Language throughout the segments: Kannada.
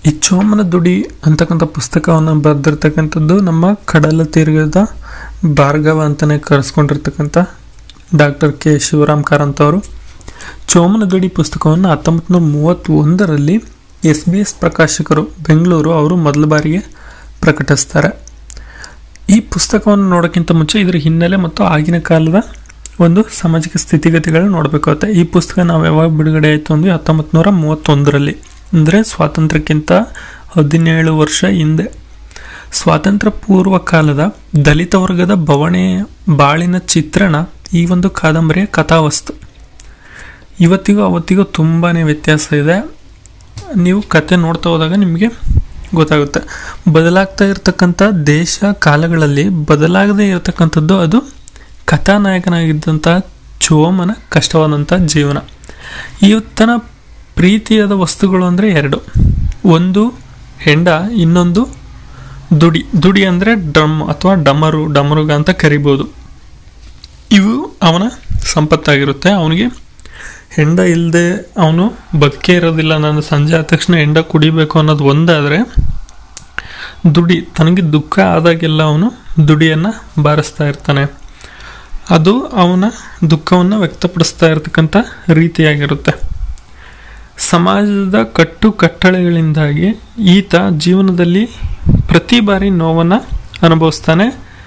ಈ ಚೋಮನ ದುಡಿ ಅಂತಕ್ಕಂಥ ಪುಸ್ತಕವನ್ನು ಬರೆದಿರ್ತಕ್ಕಂಥದ್ದು ನಮ್ಮ ಕಡಲ ತೀರದ ಭಾರ್ಗವ ಅಂತಲೇ ಕರೆಸ್ಕೊಂಡಿರ್ತಕ್ಕಂಥ ಡಾಕ್ಟರ್ ಕೆ ಶಿವರಾಮ್ ಕಾರಂತ್ ಅವರು ಚೋಮನ ದುಡಿ ಪುಸ್ತಕವನ್ನು ಹತ್ತೊಂಬತ್ತು ನೂರ ಮೂವತ್ತೊಂದರಲ್ಲಿ ಎಸ್ ಬಿ ಎಸ್ ಪ್ರಕಾಶಕರು ಬೆಂಗಳೂರು ಅವರು ಮೊದಲ ಬಾರಿಗೆ ಪ್ರಕಟಿಸ್ತಾರೆ ಈ ಪುಸ್ತಕವನ್ನು ನೋಡೋಕ್ಕಿಂತ ಮುಂಚೆ ಇದರ ಹಿನ್ನೆಲೆ ಮತ್ತು ಆಗಿನ ಕಾಲದ ಒಂದು ಸಾಮಾಜಿಕ ಸ್ಥಿತಿಗತಿಗಳನ್ನ ನೋಡಬೇಕಾಗುತ್ತೆ ಈ ಪುಸ್ತಕ ನಾವು ಯಾವಾಗ ಬಿಡುಗಡೆ ಆಯಿತು ಅಂದರೆ ಹತ್ತೊಂಬತ್ತು ನೂರ ಮೂವತ್ತೊಂದರಲ್ಲಿ ಅಂದರೆ ಸ್ವಾತಂತ್ರ್ಯಕ್ಕಿಂತ ಹದಿನೇಳು ವರ್ಷ ಹಿಂದೆ ಸ್ವಾತಂತ್ರ್ಯ ಪೂರ್ವ ಕಾಲದ ದಲಿತ ವರ್ಗದ ಬವಣೆ ಬಾಳಿನ ಚಿತ್ರಣ ಈ ಒಂದು ಕಾದಂಬರಿಯ ಕಥಾವಸ್ತು ಇವತ್ತಿಗೂ ಅವತ್ತಿಗೂ ತುಂಬಾ ವ್ಯತ್ಯಾಸ ಇದೆ ನೀವು ಕತೆ ನೋಡ್ತಾ ಹೋದಾಗ ನಿಮಗೆ ಗೊತ್ತಾಗುತ್ತೆ ಬದಲಾಗ್ತಾ ಇರತಕ್ಕಂಥ ದೇಶ ಕಾಲಗಳಲ್ಲಿ ಬದಲಾಗದೇ ಇರತಕ್ಕಂಥದ್ದು ಅದು ಕಥಾನಾಯಕನಾಗಿದ್ದಂಥ ಚೋಮನ ಕಷ್ಟವಾದಂಥ ಜೀವನ ಇವತ್ತನ ಪ್ರೀತಿಯಾದ ವಸ್ತುಗಳು ಅಂದರೆ ಎರಡು ಒಂದು ಹೆಂಡ ಇನ್ನೊಂದು ದುಡಿ ದುಡಿ ಅಂದರೆ ಡ್ರಮ್ ಅಥವಾ ಡಮರು ಡಮರುಗ ಅಂತ ಕರಿಬೋದು ಇವು ಅವನ ಸಂಪತ್ತಾಗಿರುತ್ತೆ ಅವನಿಗೆ ಹೆಂಡ ಇಲ್ಲದೆ ಅವನು ಬದುಕೇ ಇರೋದಿಲ್ಲ ನಾನು ಸಂಜೆ ಆದ ತಕ್ಷಣ ಹೆಂಡ ಕುಡಿಬೇಕು ಅನ್ನೋದು ಒಂದಾದರೆ ದುಡಿ ತನಗೆ ದುಃಖ ಆದಾಗೆಲ್ಲ ಅವನು ದುಡಿಯನ್ನು ಬಾರಿಸ್ತಾ ಇರ್ತಾನೆ ಅದು ಅವನ ದುಃಖವನ್ನು ವ್ಯಕ್ತಪಡಿಸ್ತಾ ಇರತಕ್ಕಂಥ ರೀತಿಯಾಗಿರುತ್ತೆ ಸಮಾಜದ ಕಟ್ಟು ಕಟ್ಟಳೆಗಳಿಂದಾಗಿ ಈತ ಜೀವನದಲ್ಲಿ ಪ್ರತಿ ಬಾರಿ ನೋವನ್ನು ಅನುಭವಿಸ್ತಾನೆ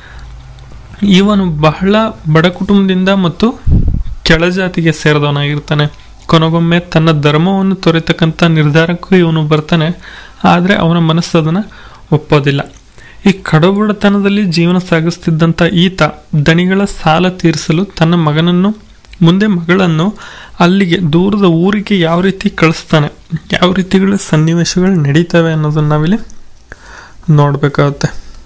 ಇವನು ಬಹಳ ಬಡ ಕುಟುಂಬದಿಂದ ಮತ್ತು ಕೆಳಜಾತಿಗೆ ಸೇರಿದವನಾಗಿರ್ತಾನೆ ಕೊನೆಗೊಮ್ಮೆ ತನ್ನ ಧರ್ಮವನ್ನು ತೊರೆತಕ್ಕಂಥ ನಿರ್ಧಾರಕ್ಕೂ ಇವನು ಬರ್ತಾನೆ ಆದರೆ ಅವನ ಮನಸ್ಸು ಅದನ್ನು ಒಪ್ಪೋದಿಲ್ಲ ಈ ಕಡುಬಡತನದಲ್ಲಿ ಜೀವನ ಸಾಗಿಸ್ತಿದ್ದಂಥ ಈತ ದಣಿಗಳ ಸಾಲ ತೀರಿಸಲು ತನ್ನ ಮಗನನ್ನು ಮುಂದೆ ಮಗಳನ್ನು ಅಲ್ಲಿಗೆ ದೂರದ ಊರಿಗೆ ಯಾವ ರೀತಿ ಕಳಿಸ್ತಾನೆ ಯಾವ ರೀತಿಗಳ ಸನ್ನಿವೇಶಗಳು ನಡೀತವೆ ಅನ್ನೋದನ್ನು ನಾವಿಲ್ಲಿ ನೋಡಬೇಕಾಗುತ್ತೆ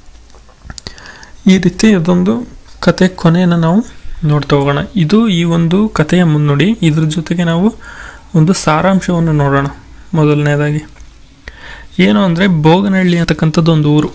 ಈ ರೀತಿ ಅದೊಂದು ಕತೆ ಕೊನೆಯನ್ನು ನಾವು ನೋಡ್ತಾ ಹೋಗೋಣ ಇದು ಈ ಒಂದು ಕಥೆಯ ಮುನ್ನುಡಿ ಇದ್ರ ಜೊತೆಗೆ ನಾವು ಒಂದು ಸಾರಾಂಶವನ್ನು ನೋಡೋಣ ಮೊದಲನೇದಾಗಿ ಏನು ಅಂದರೆ ಬೋಗನಹಳ್ಳಿ ಅಂತಕ್ಕಂಥದ್ದು ಒಂದು ಊರು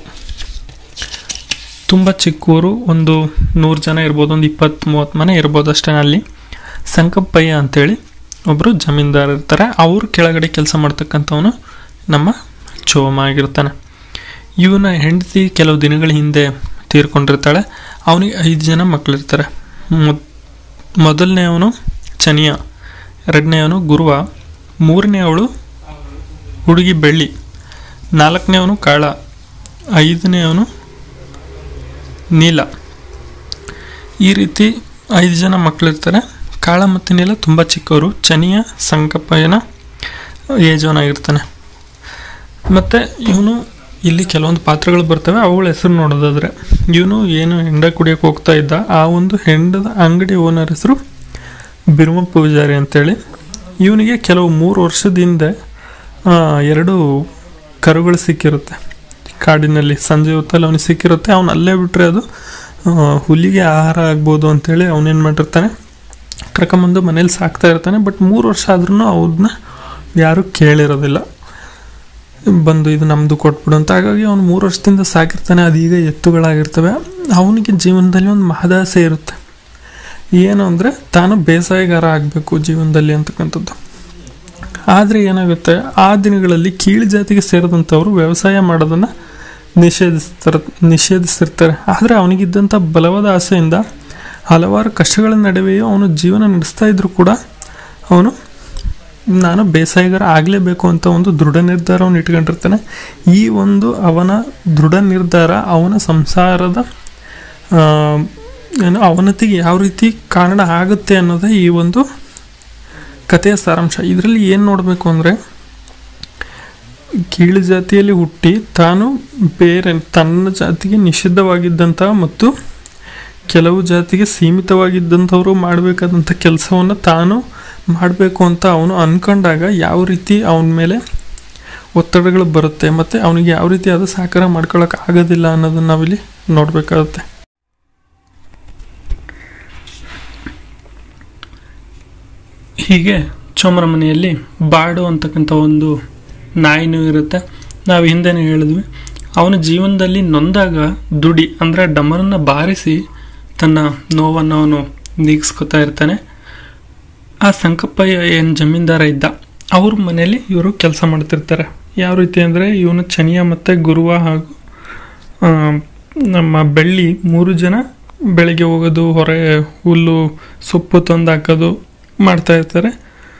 ತುಂಬ ಚಿಕ್ಕ ಊರು ಒಂದು ನೂರು ಜನ ಇರ್ಬೋದು ಒಂದು ಇಪ್ಪತ್ತು ಮೂವತ್ತು ಮನೆ ಇರ್ಬೋದು ಅಷ್ಟೇ ಅಲ್ಲಿ ಸಂಕಪ್ಪಯ್ಯ ಅಂತೇಳಿ ಒಬ್ಬರು ಜಮೀನ್ದಾರ್ ಇರ್ತಾರೆ ಅವ್ರ ಕೆಳಗಡೆ ಕೆಲಸ ಮಾಡ್ತಕ್ಕಂಥವನು ನಮ್ಮ ಚೋಮ ಆಗಿರ್ತಾನೆ ಇವನ ಹೆಂಡತಿ ಕೆಲವು ದಿನಗಳ ಹಿಂದೆ ತೀರ್ಕೊಂಡಿರ್ತಾಳೆ ಅವನಿಗೆ ಐದು ಜನ ಮಕ್ಕಳಿರ್ತಾರೆ ಮೊದಲನೇ ಅವನು ಚನಿಯ ಎರಡನೇ ಅವನು ಗುರುವ ಮೂರನೇ ಅವಳು ಹುಡುಗಿ ಬೆಳ್ಳಿ ನಾಲ್ಕನೇ ಅವನು ಕಾಳ ಐದನೇ ಅವನು ನೀಲ ಈ ರೀತಿ ಐದು ಜನ ಮಕ್ಕಳಿರ್ತಾರೆ ಕಾಳ ಮತ್ತು ನೀಲ ತುಂಬ ಚಿಕ್ಕವರು ಚನಿಯ ಸಂಕಪ್ಪಯ್ಯನ ಏಜವನಾಗಿರ್ತಾನೆ ಮತ್ತು ಇವನು ಇಲ್ಲಿ ಕೆಲವೊಂದು ಪಾತ್ರಗಳು ಬರ್ತವೆ ಅವುಗಳ ಹೆಸರು ನೋಡೋದಾದ್ರೆ ಇವನು ಏನು ಹೆಂಡ ಕುಡಿಯೋಕೆ ಹೋಗ್ತಾ ಇದ್ದ ಆ ಒಂದು ಹೆಂಡದ ಅಂಗಡಿ ಓನರ್ ಹೆಸರು ಬಿರುಮ ಪೂಜಾರಿ ಅಂತೇಳಿ ಇವನಿಗೆ ಕೆಲವು ಮೂರು ವರ್ಷದಿಂದ ಎರಡು ಕರುಗಳು ಸಿಕ್ಕಿರುತ್ತೆ ಕಾಡಿನಲ್ಲಿ ಸಂಜೆ ಹೊತ್ತಲ್ಲಿ ಅವನಿಗೆ ಸಿಕ್ಕಿರುತ್ತೆ ಅವನು ಅಲ್ಲೇ ಬಿಟ್ಟರೆ ಅದು ಹುಲಿಗೆ ಆಹಾರ ಆಗ್ಬೋದು ಅಂತೇಳಿ ಅವನೇನು ಮಾಡಿರ್ತಾನೆ ಕರ್ಕೊಂಬಂದು ಮನೇಲಿ ಸಾಕ್ತಾ ಇರ್ತಾನೆ ಬಟ್ ಮೂರು ವರ್ಷ ಆದ್ರೂ ಅವ್ರನ್ನ ಯಾರೂ ಕೇಳಿರೋದಿಲ್ಲ ಬಂದು ಇದು ನಮ್ಮದು ಕೊಟ್ಬಿಡು ಅಂತ ಹಾಗಾಗಿ ಅವನು ಮೂರು ವರ್ಷದಿಂದ ಸಾಕಿರ್ತಾನೆ ಅದೀಗ ಎತ್ತುಗಳಾಗಿರ್ತವೆ ಅವನಿಗೆ ಜೀವನದಲ್ಲಿ ಒಂದು ಮಹದಾಸೆ ಇರುತ್ತೆ ಏನು ಅಂದರೆ ತಾನು ಬೇಸಾಯಗಾರ ಆಗಬೇಕು ಜೀವನದಲ್ಲಿ ಅಂತಕ್ಕಂಥದ್ದು ಆದರೆ ಏನಾಗುತ್ತೆ ಆ ದಿನಗಳಲ್ಲಿ ಕೀಳು ಜಾತಿಗೆ ಸೇರಿದಂಥವ್ರು ವ್ಯವಸಾಯ ಮಾಡೋದನ್ನು ನಿಷೇಧಿಸ್ತಾರೆ ನಿಷೇಧಿಸಿರ್ತಾರೆ ಆದರೆ ಅವನಿಗಿದ್ದಂಥ ಬಲವಾದ ಆಸೆಯಿಂದ ಹಲವಾರು ಕಷ್ಟಗಳ ನಡುವೆಯೂ ಅವನು ಜೀವನ ನಡೆಸ್ತಾ ಇದ್ರೂ ಕೂಡ ಅವನು ನಾನು ಬೇಸಾಯಗಾರ ಆಗಲೇಬೇಕು ಅಂತ ಒಂದು ದೃಢ ನಿರ್ಧಾರವನ್ನು ಇಟ್ಕೊಂಡಿರ್ತಾನೆ ಈ ಒಂದು ಅವನ ದೃಢ ನಿರ್ಧಾರ ಅವನ ಸಂಸಾರದ ಏನು ಅವನತಿಗೆ ಯಾವ ರೀತಿ ಕಾರಣ ಆಗುತ್ತೆ ಅನ್ನೋದೇ ಈ ಒಂದು ಕಥೆಯ ಸಾರಾಂಶ ಇದರಲ್ಲಿ ಏನು ನೋಡಬೇಕು ಅಂದರೆ ಕೀಳು ಜಾತಿಯಲ್ಲಿ ಹುಟ್ಟಿ ತಾನು ಬೇರೆ ತನ್ನ ಜಾತಿಗೆ ನಿಷಿದ್ಧವಾಗಿದ್ದಂಥ ಮತ್ತು ಕೆಲವು ಜಾತಿಗೆ ಸೀಮಿತವಾಗಿದ್ದಂಥವರು ಮಾಡಬೇಕಾದಂಥ ಕೆಲಸವನ್ನು ತಾನು ಮಾಡಬೇಕು ಅಂತ ಅವನು ಅಂದ್ಕೊಂಡಾಗ ಯಾವ ರೀತಿ ಅವನ ಮೇಲೆ ಒತ್ತಡಗಳು ಬರುತ್ತೆ ಮತ್ತು ಅವನಿಗೆ ಯಾವ ರೀತಿ ಅದು ಸಾಕಾರ ಮಾಡ್ಕೊಳಕ್ಕೆ ಆಗೋದಿಲ್ಲ ಅನ್ನೋದನ್ನು ನಾವಿಲ್ಲಿ ನೋಡಬೇಕಾಗುತ್ತೆ ಹೀಗೆ ಚೋಮರ ಮನೆಯಲ್ಲಿ ಬಾಡು ಅಂತಕ್ಕಂಥ ಒಂದು ನಾಯಿನೂ ಇರುತ್ತೆ ನಾವು ಹಿಂದೆನೇ ಹೇಳಿದ್ವಿ ಅವನ ಜೀವನದಲ್ಲಿ ನೊಂದಾಗ ದುಡಿ ಅಂದರೆ ಡಮರನ್ನು ಬಾರಿಸಿ ತನ್ನ ನೋವನ್ನು ಅವನು ನೀಗಿಸ್ಕೊತಾ ಇರ್ತಾನೆ ಆ ಸಂಕಪ್ಪಯ್ಯ ಏನು ಜಮೀನ್ದಾರ ಇದ್ದ ಅವ್ರ ಮನೆಯಲ್ಲಿ ಇವರು ಕೆಲಸ ಮಾಡ್ತಿರ್ತಾರೆ ಯಾವ ರೀತಿ ಅಂದರೆ ಇವನು ಚನಿಯ ಮತ್ತು ಗುರುವ ಹಾಗೂ ಆ, ನಮ್ಮ ಬೆಳ್ಳಿ ಮೂರು ಜನ ಬೆಳಿಗ್ಗೆ ಹೋಗೋದು ಹೊರೆ ಹುಲ್ಲು ಸೊಪ್ಪು ತಂದು ಹಾಕೋದು ಮಾಡ್ತಾ ಇರ್ತಾರೆ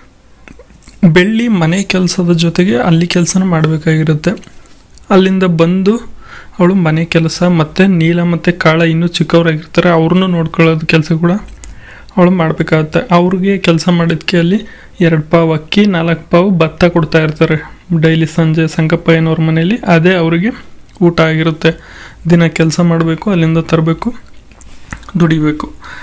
ಬೆಳ್ಳಿ ಮನೆ ಕೆಲಸದ ಜೊತೆಗೆ ಅಲ್ಲಿ ಕೆಲಸನ ಮಾಡಬೇಕಾಗಿರುತ್ತೆ ಅಲ್ಲಿಂದ ಬಂದು ಅವಳು ಮನೆ ಕೆಲಸ ಮತ್ತು ನೀಲ ಮತ್ತು ಕಾಳ ಇನ್ನೂ ಚಿಕ್ಕವರಾಗಿರ್ತಾರೆ ಅವ್ರನ್ನೂ ನೋಡ್ಕೊಳ್ಳೋದು ಕೆಲಸ ಕೂಡ ಅವಳು ಮಾಡಬೇಕಾಗತ್ತೆ ಅವ್ರಿಗೆ ಕೆಲಸ ಮಾಡಿದ್ದಕ್ಕೆ ಅಲ್ಲಿ ಎರಡು ಪಾವು ಅಕ್ಕಿ ನಾಲ್ಕು ಪಾವು ಭತ್ತ ಕೊಡ್ತಾ ಇರ್ತಾರೆ ಡೈಲಿ ಸಂಜೆ ಸಂಕಪ್ಪಯ್ಯನವ್ರ ಮನೇಲಿ ಅದೇ ಅವರಿಗೆ ಊಟ ಆಗಿರುತ್ತೆ ದಿನ ಕೆಲಸ ಮಾಡಬೇಕು ಅಲ್ಲಿಂದ ತರಬೇಕು ದುಡಿಬೇಕು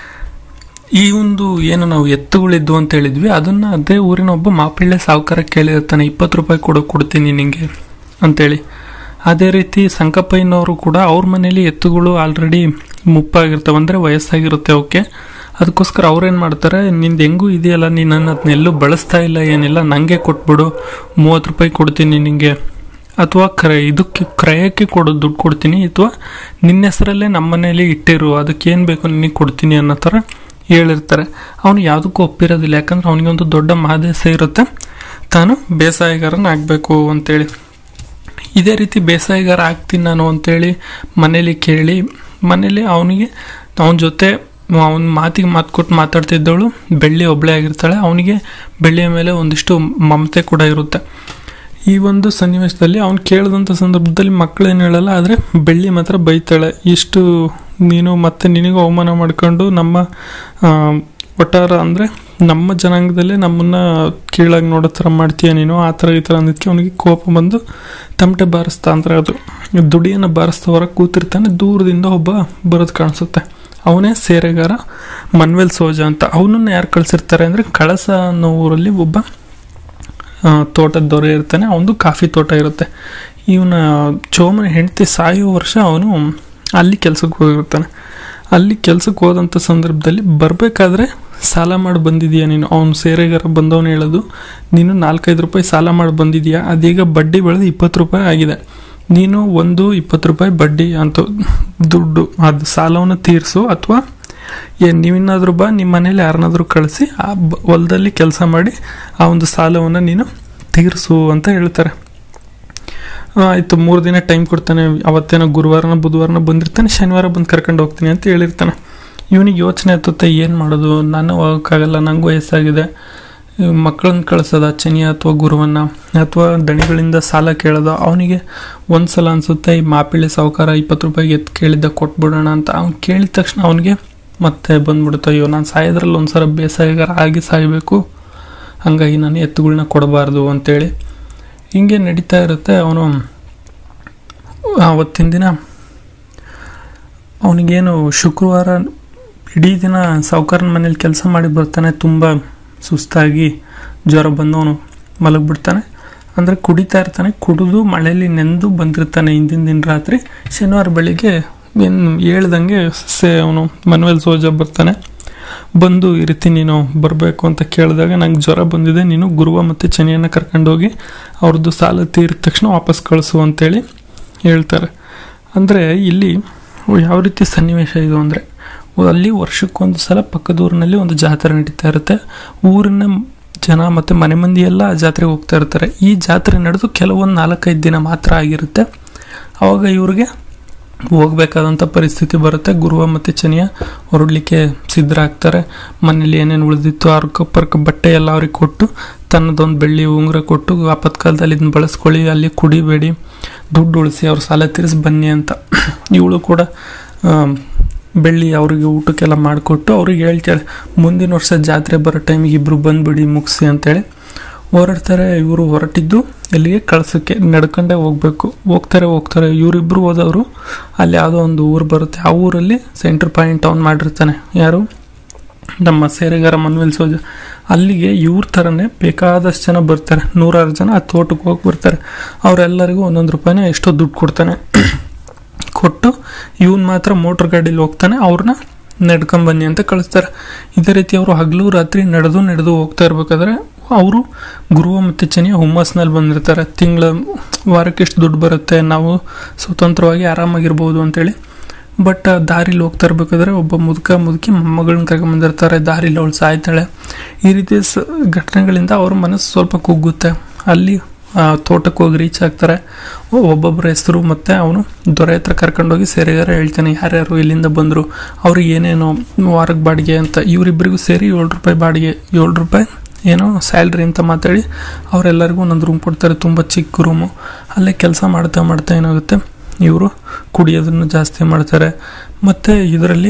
ಈ ಒಂದು ಏನು ನಾವು ಎತ್ತುಗಳಿದ್ವು ಅಂತ ಹೇಳಿದ್ವಿ ಅದನ್ನ ಅದೇ ಊರಿನ ಒಬ್ಬ ಮಾಪಿಳ್ಳೆ ಸಾವುಕಾರ ಕೇಳಿರ್ತಾನೆ ಇಪ್ಪತ್ತು ರೂಪಾಯಿ ಕೊಡು ಕೊಡ್ತೀನಿ ನಿಂಗೆ ಅಂತೇಳಿ ಅದೇ ರೀತಿ ಸಂಕಪ್ಪಯ್ಯನವರು ಕೂಡ ಅವ್ರ ಮನೇಲಿ ಎತ್ತುಗಳು ಆಲ್ರೆಡಿ ಮುಪ್ಪಾಗಿರ್ತವೆ ಅಂದರೆ ವಯಸ್ಸಾಗಿರುತ್ತೆ ಅವಕ್ಕೆ ಅದಕ್ಕೋಸ್ಕರ ಅವ್ರೇನು ಮಾಡ್ತಾರೆ ನಿಂದು ಹೆಂಗೂ ಇದೆಯಲ್ಲ ನೀನು ಅದನ್ನೆಲ್ಲೂ ಬಳಸ್ತಾ ಇಲ್ಲ ಏನಿಲ್ಲ ನನಗೆ ಕೊಟ್ಬಿಡು ಮೂವತ್ತು ರೂಪಾಯಿ ಕೊಡ್ತೀನಿ ನಿನಗೆ ಅಥವಾ ಕ್ರ ಇದಕ್ಕೆ ಕ್ರಯಕ್ಕೆ ಕೊಡೋ ದುಡ್ಡು ಕೊಡ್ತೀನಿ ಅಥವಾ ನಿನ್ನ ಹೆಸರಲ್ಲೇ ನಮ್ಮ ಮನೇಲಿ ಇಟ್ಟಿರು ಅದಕ್ಕೆ ಏನು ಬೇಕು ನಿನಗೆ ಕೊಡ್ತೀನಿ ಅನ್ನೋ ಥರ ಹೇಳಿರ್ತಾರೆ ಅವನು ಯಾವುದಕ್ಕೂ ಒಪ್ಪಿರೋದಿಲ್ಲ ಯಾಕಂದ್ರೆ ಅವನಿಗೆ ಒಂದು ದೊಡ್ಡ ಮಹಾದೇಶ ಇರುತ್ತೆ ತಾನು ಬೇಸಾಯಗಾರನ ಆಗಬೇಕು ಅಂತೇಳಿ ಇದೇ ರೀತಿ ಬೇಸಾಯಗಾರ ಆಗ್ತೀನಿ ನಾನು ಅಂತೇಳಿ ಮನೇಲಿ ಕೇಳಿ ಮನೇಲಿ ಅವನಿಗೆ ಅವನ ಜೊತೆ ಅವನ ಮಾತಿಗೆ ಮಾತು ಕೊಟ್ಟು ಮಾತಾಡ್ತಿದ್ದವಳು ಬೆಳ್ಳಿ ಒಬ್ಬಳೇ ಆಗಿರ್ತಾಳೆ ಅವನಿಗೆ ಬೆಳ್ಳಿಯ ಮೇಲೆ ಒಂದಿಷ್ಟು ಮಮತೆ ಕೂಡ ಇರುತ್ತೆ ಈ ಒಂದು ಸನ್ನಿವೇಶದಲ್ಲಿ ಅವ್ನು ಕೇಳಿದಂಥ ಸಂದರ್ಭದಲ್ಲಿ ಮಕ್ಕಳು ಏನು ಹೇಳಲ್ಲ ಆದರೆ ಬೆಳ್ಳಿ ಮಾತ್ರ ಬೈತಾಳೆ ಇಷ್ಟು ನೀನು ಮತ್ತೆ ನಿನಗೂ ಅವಮಾನ ಮಾಡ್ಕೊಂಡು ನಮ್ಮ ಆ, ಒಟ್ಟಾರ ಅಂದರೆ ನಮ್ಮ ಜನಾಂಗದಲ್ಲೇ ನಮ್ಮನ್ನ ಕೀಳಾಗಿ ನೋಡೋ ಥರ ಮಾಡ್ತೀಯ ನೀನು ಆ ಥರ ಈ ಥರ ಅಂದಿದ್ದಕ್ಕೆ ಅವನಿಗೆ ಕೋಪ ಬಂದು ತಮಟೆ ಬಾರಿಸ್ತಾ ಅಂದ್ರೆ ಅದು ದುಡಿಯನ್ನು ಬಾರಿಸ್ತಾ ಹೊರಗೆ ಕೂತಿರ್ತಾನೆ ದೂರದಿಂದ ಒಬ್ಬ ಬರೋದು ಕಾಣಿಸುತ್ತೆ ಅವನೇ ಸೇರೆಗಾರ ಮನ್ವೆಲ್ ಸೋಜ ಅಂತ ಅವನನ್ನು ಯಾರು ಕಳಿಸಿರ್ತಾರೆ ಅಂದರೆ ಕಳಸ ಅನ್ನೋ ಊರಲ್ಲಿ ಒಬ್ಬ ಆ, ತೋಟದ ದೊರೆ ಇರ್ತಾನೆ ಅವನದು ಕಾಫಿ ತೋಟ ಇರುತ್ತೆ ಇವನ ಚೋಮನ ಹೆಂಡತಿ ಸಾಯೋ ವರ್ಷ ಅವನು ಅಲ್ಲಿ ಕೆಲ್ಸಕ್ಕೆ ಹೋಗಿರ್ತಾನೆ ಅಲ್ಲಿ ಕೆಲ್ಸಕ್ಕೆ ಹೋದಂಥ ಸಂದರ್ಭದಲ್ಲಿ ಬರಬೇಕಾದ್ರೆ ಸಾಲ ಮಾಡಿ ಬಂದಿದೀಯಾ ನೀನು ಅವನು ಸೇರೆಗಾರ ಬಂದವನು ಹೇಳೋದು ನೀನು ನಾಲ್ಕೈದು ರೂಪಾಯಿ ಸಾಲ ಮಾಡಿ ಬಂದಿದೀಯಾ ಅದೀಗ ಬಡ್ಡಿ ಬೆಳೆದು ಇಪ್ಪತ್ತು ರೂಪಾಯಿ ಆಗಿದೆ ನೀನು ಒಂದು ಇಪ್ಪತ್ತು ರೂಪಾಯಿ ಬಡ್ಡಿ ಅಂತ ದುಡ್ಡು ಅದು ಸಾಲವನ್ನು ತೀರಿಸು ಅಥವಾ ಏನು ನೀವಿನ್ನಾದ್ರೂ ಬಾ ನಿಮ್ಮ ಮನೇಲಿ ಯಾರನ್ನಾದ್ರೂ ಕಳಿಸಿ ಆ ಬ- ಹೊಲದಲ್ಲಿ ಕೆಲಸ ಮಾಡಿ ಆ ಒಂದು ಸಾಲವನ್ನು ನೀನು ತೀರಿಸು ಅಂತ ಹೇಳ್ತಾರೆ ಆ, ಆಯ್ತು ಮೂರು ದಿನ ಟೈಮ್ ಕೊಡ್ತಾನೆ ಅವತ್ತೇನೋ ಗುರುವಾರನ ಬುಧವಾರನ ಬಂದಿರ್ತಾನೆ ಶನಿವಾರ ಬಂದು ಕರ್ಕೊಂಡು ಹೋಗ್ತೀನಿ ಅಂತ ಹೇಳಿರ್ತಾನೆ ಇವನಿಗೆ ಯೋಚನೆ ಹತ್ತುತ್ತೆ ಏನು ಮಾಡೋದು ನಾನು ಹೋಗೋಕ್ಕಾಗಲ್ಲ ನಂಗೆ ವಯಸ್ಸಾಗಿದೆ ಮಕ್ಕಳನ್ನ ಕಳಿಸೋದ ಚನಿ ಅಥವಾ ಗುರುವನ್ನ ಅಥವಾ ದಣಿಗಳಿಂದ ಸಾಲ ಕೇಳೋದು ಅವನಿಗೆ ಒಂದು ಸಲ ಅನಿಸುತ್ತೆ ಈ ಮಾಪಿಳ್ಳಿ ಸಾವುಕಾರ ಇಪ್ಪತ್ತು ರೂಪಾಯಿಗೆ ಎತ್ತು ಕೇಳಿದ್ದ ಕೊಟ್ಬಿಡೋಣ ಅಂತ ಅವ್ನು ಕೇಳಿದ ತಕ್ಷಣ ಅವನಿಗೆ ಮತ್ತೆ ಬಂದ್ಬಿಡುತ್ತೆ ಅಯ್ಯೋ ನಾನು ಸಾಯೋದ್ರಲ್ಲಿ ಒಂದು ಸಲ ಬೇಸಾಯಗಾರ ಆಗಿ ಸಾಯಬೇಕು ಹಾಗಾಗಿ ನಾನು ಎತ್ತುಗಳನ್ನ ಕೊಡಬಾರ್ದು ಅಂತೇಳಿ ಹಿಂಗೆ ನಡೀತಾ ಇರುತ್ತೆ ಅವನು ಆವತ್ತಿನ ದಿನ ಅವನಿಗೇನು ಶುಕ್ರವಾರ ಇಡೀ ದಿನ ಸಾವುಕಾರನ ಮನೇಲಿ ಕೆಲಸ ಮಾಡಿ ಬರ್ತಾನೆ ತುಂಬ ಸುಸ್ತಾಗಿ ಜ್ವರ ಬಂದವನು ಮಲಗಿಬಿಡ್ತಾನೆ ಅಂದರೆ ಕುಡಿತಾ ಇರ್ತಾನೆ ಕುಡಿದು ಮಳೆಯಲ್ಲಿ ನೆಂದು ಬಂದಿರ್ತಾನೆ ಹಿಂದಿನ ದಿನ ರಾತ್ರಿ ಶನಿವಾರ ಬೆಳಿಗ್ಗೆ ಏನು ಹೇಳ್ದಂಗೆ ಸೇ ಅವನು ಮನ್ವೆಲ್ ಸೋಜ ಬರ್ತಾನೆ ಬಂದು ಈ ರೀತಿ ನೀನು ಬರಬೇಕು ಅಂತ ಕೇಳಿದಾಗ ನಂಗೆ ಜ್ವರ ಬಂದಿದೆ ನೀನು ಗುರುವ ಮತ್ತು ಚನಿಯನ್ನು ಕರ್ಕೊಂಡೋಗಿ ಅವ್ರದ್ದು ಸಾಲ ತೀರಿದ ತಕ್ಷಣ ವಾಪಸ್ ಕಳಿಸು ಅಂತೇಳಿ ಹೇಳ್ತಾರೆ ಅಂದರೆ ಇಲ್ಲಿ ಯಾವ ರೀತಿ ಸನ್ನಿವೇಶ ಇದು ಅಂದರೆ ಅಲ್ಲಿ ವರ್ಷಕ್ಕೊಂದು ಸಲ ಪಕ್ಕದ ಊರಿನಲ್ಲಿ ಒಂದು ಜಾತ್ರೆ ನಡೀತಾ ಇರುತ್ತೆ ಊರಿನ ಜನ ಮತ್ತು ಮನೆ ಮಂದಿ ಎಲ್ಲ ಆ ಜಾತ್ರೆಗೆ ಹೋಗ್ತಾ ಇರ್ತಾರೆ ಈ ಜಾತ್ರೆ ನಡೆದು ಕೆಲವೊಂದು ನಾಲ್ಕೈದು ದಿನ ಮಾತ್ರ ಆಗಿರುತ್ತೆ ಆವಾಗ ಇವ್ರಿಗೆ ಹೋಗ್ಬೇಕಾದಂಥ ಪರಿಸ್ಥಿತಿ ಬರುತ್ತೆ ಗುರುವ ಮತ್ತು ಚನಿಯ ಹೊರಡ್ಲಿಕ್ಕೆ ಸಿದ್ಧರಾಗ್ತಾರೆ ಮನೇಲಿ ಏನೇನು ಉಳಿದಿತ್ತು ಅರ್ಕ ಪರ್ಕ ಬಟ್ಟೆ ಎಲ್ಲ ಅವ್ರಿಗೆ ಕೊಟ್ಟು ತನ್ನದೊಂದು ಬೆಳ್ಳಿ ಉಂಗುರ ಕೊಟ್ಟು ಆಪತ್ಕಾಲದಲ್ಲಿ ಇದನ್ನ ಬಳಸ್ಕೊಳ್ಳಿ ಅಲ್ಲಿ ಕುಡಿಬೇಡಿ ದುಡ್ಡು ಉಳಿಸಿ ಅವ್ರ ಸಾಲ ತೀರಿಸಿ ಬನ್ನಿ ಅಂತ ಇವಳು ಕೂಡ ಆ, ಬೆಳ್ಳಿ ಅವರಿಗೆ ಊಟಕ್ಕೆಲ್ಲ ಮಾಡಿಕೊಟ್ಟು ಅವ್ರಿಗೆ ಹೇಳ್ತಾಳೆ ಮುಂದಿನ ವರ್ಷ ಜಾತ್ರೆ ಬರೋ ಟೈಮಿಗೆ ಇಬ್ಬರು ಬಂದ್ಬಿಡಿ ಮುಗಿಸಿ ಅಂತೇಳಿ ಹೊರಡ್ತಾರೆ ಇವರು ಹೊರಟಿದ್ದು ಎಲ್ಲಿಗೆ ಕಳ್ಸಕ್ಕೆ ನಡ್ಕೊಂಡೇ ಹೋಗ್ಬೇಕು ಹೋಗ್ತಾರೆ ಹೋಗ್ತಾರೆ ಇವರಿಬ್ರು ಹೋದವರು ಅಲ್ಲಿ ಯಾವುದೋ ಒಂದು ಊರು ಬರುತ್ತೆ ಆ ಊರಲ್ಲಿ ಸೆಂಟ್ರ್ ಪಾಯಿಂಟ್ ಅವ್ನು ಮಾಡಿರ್ತಾನೆ ಯಾರು ನಮ್ಮ ಸೇರೆಗಾರ ಮನ್ವೆಲ್ ಸೋಜ ಅಲ್ಲಿಗೆ ಇವ್ರ ಥರನೇ ಬೇಕಾದಷ್ಟು ಜನ ಬರ್ತಾರೆ ನೂರಾರು ಜನ ಆ ತೋಟಕ್ಕೆ ಹೋಗಿ ಬರ್ತಾರೆ ಅವರೆಲ್ಲರಿಗೂ ಒಂದೊಂದು ರೂಪಾಯಿನ ಎಷ್ಟೋ ದುಡ್ಡು ಕೊಡ್ತಾನೆ ಕೊಟ್ಟು ಇವನ್ ಮಾತ್ರ ಮೋಟ್ರ್ ಗಾಡೀಲಿ ಹೋಗ್ತಾನೆ ಅವ್ರನ್ನ ನಡ್ಕೊಂಬನ್ನಿ ಅಂತ ಕಳಿಸ್ತಾರೆ ಇದೇ ರೀತಿ ಅವರು ಹಗಲು ರಾತ್ರಿ ನಡೆದು ನಡೆದು ಹೋಗ್ತಾ ಇರ್ಬೇಕಾದ್ರೆ ಅವರು ಗುರುವ ಮತ್ತು ಚನಿಯ ಹುಮ್ಮಸ್ನಲ್ಲಿ ಬಂದಿರ್ತಾರೆ ತಿಂಗಳ ವಾರಕ್ಕೆ ಎಷ್ಟು ದುಡ್ಡು ಬರುತ್ತೆ ನಾವು ಸ್ವತಂತ್ರವಾಗಿ ಆರಾಮಾಗಿರ್ಬೋದು ಅಂತೇಳಿ ಬಟ್ ದಾರಿಲಿ ಹೋಗ್ತಾ ಇರ್ಬೇಕಾದ್ರೆ ಒಬ್ಬ ಮುದುಕ ಮುದುಕಿ ಮೊಮ್ಮಗಳನ್ನ ಕರ್ಕೊಂಬಂದಿರ್ತಾರೆ ದಾರಿಲಿ ಅವಳು ಸಾಯ್ತಾಳೆ ಈ ರೀತಿ ಸ ಘಟನೆಗಳಿಂದ ಅವ್ರ ಮನಸ್ಸು ಸ್ವಲ್ಪ ಕುಗ್ಗುತ್ತೆ ಅಲ್ಲಿ ಆ, ತೋಟಕ್ಕೆ ಹೋಗಿ ರೀಚ್ ಆಗ್ತಾರೆ ಒ- ಒಬ್ಬೊಬ್ಬರ ಹೆಸರು ಮತ್ತು ಅವನು ದೊರೆ ಹತ್ರ ಕರ್ಕೊಂಡೋಗಿ ಸೇರಿಗಾರ ಹೇಳ್ತಾನೆ ಯಾರ್ಯಾರು ಇಲ್ಲಿಂದ ಬಂದರು ಅವ್ರಿಗೆ ಏನೇನೋ ವಾರಕ್ಕೆ ಬಾಡಿಗೆ ಅಂತ ಇವರಿಬ್ಬರಿಗೂ ಸೇರಿ ಏಳು ರೂಪಾಯಿ ಬಾಡಿಗೆ ಏಳು ರೂಪಾಯಿ ಏನೋ ಸ್ಯಾಲ್ರಿ ಅಂತ ಮಾತಾಡಿ ಅವರೆಲ್ಲರಿಗೂ ಒಂದೊಂದು ರೂಮ್ ಕೊಡ್ತಾರೆ ತುಂಬ ಚಿಕ್ಕ ರೂಮು ಅಲ್ಲೇ ಕೆಲಸ ಮಾಡ್ತಾ ಮಾಡ್ತಾ ಏನಾಗುತ್ತೆ ಇವರು ಕುಡಿಯೋದನ್ನು ಜಾಸ್ತಿ ಮಾಡ್ತಾರೆ ಮತ್ತು ಇದರಲ್ಲಿ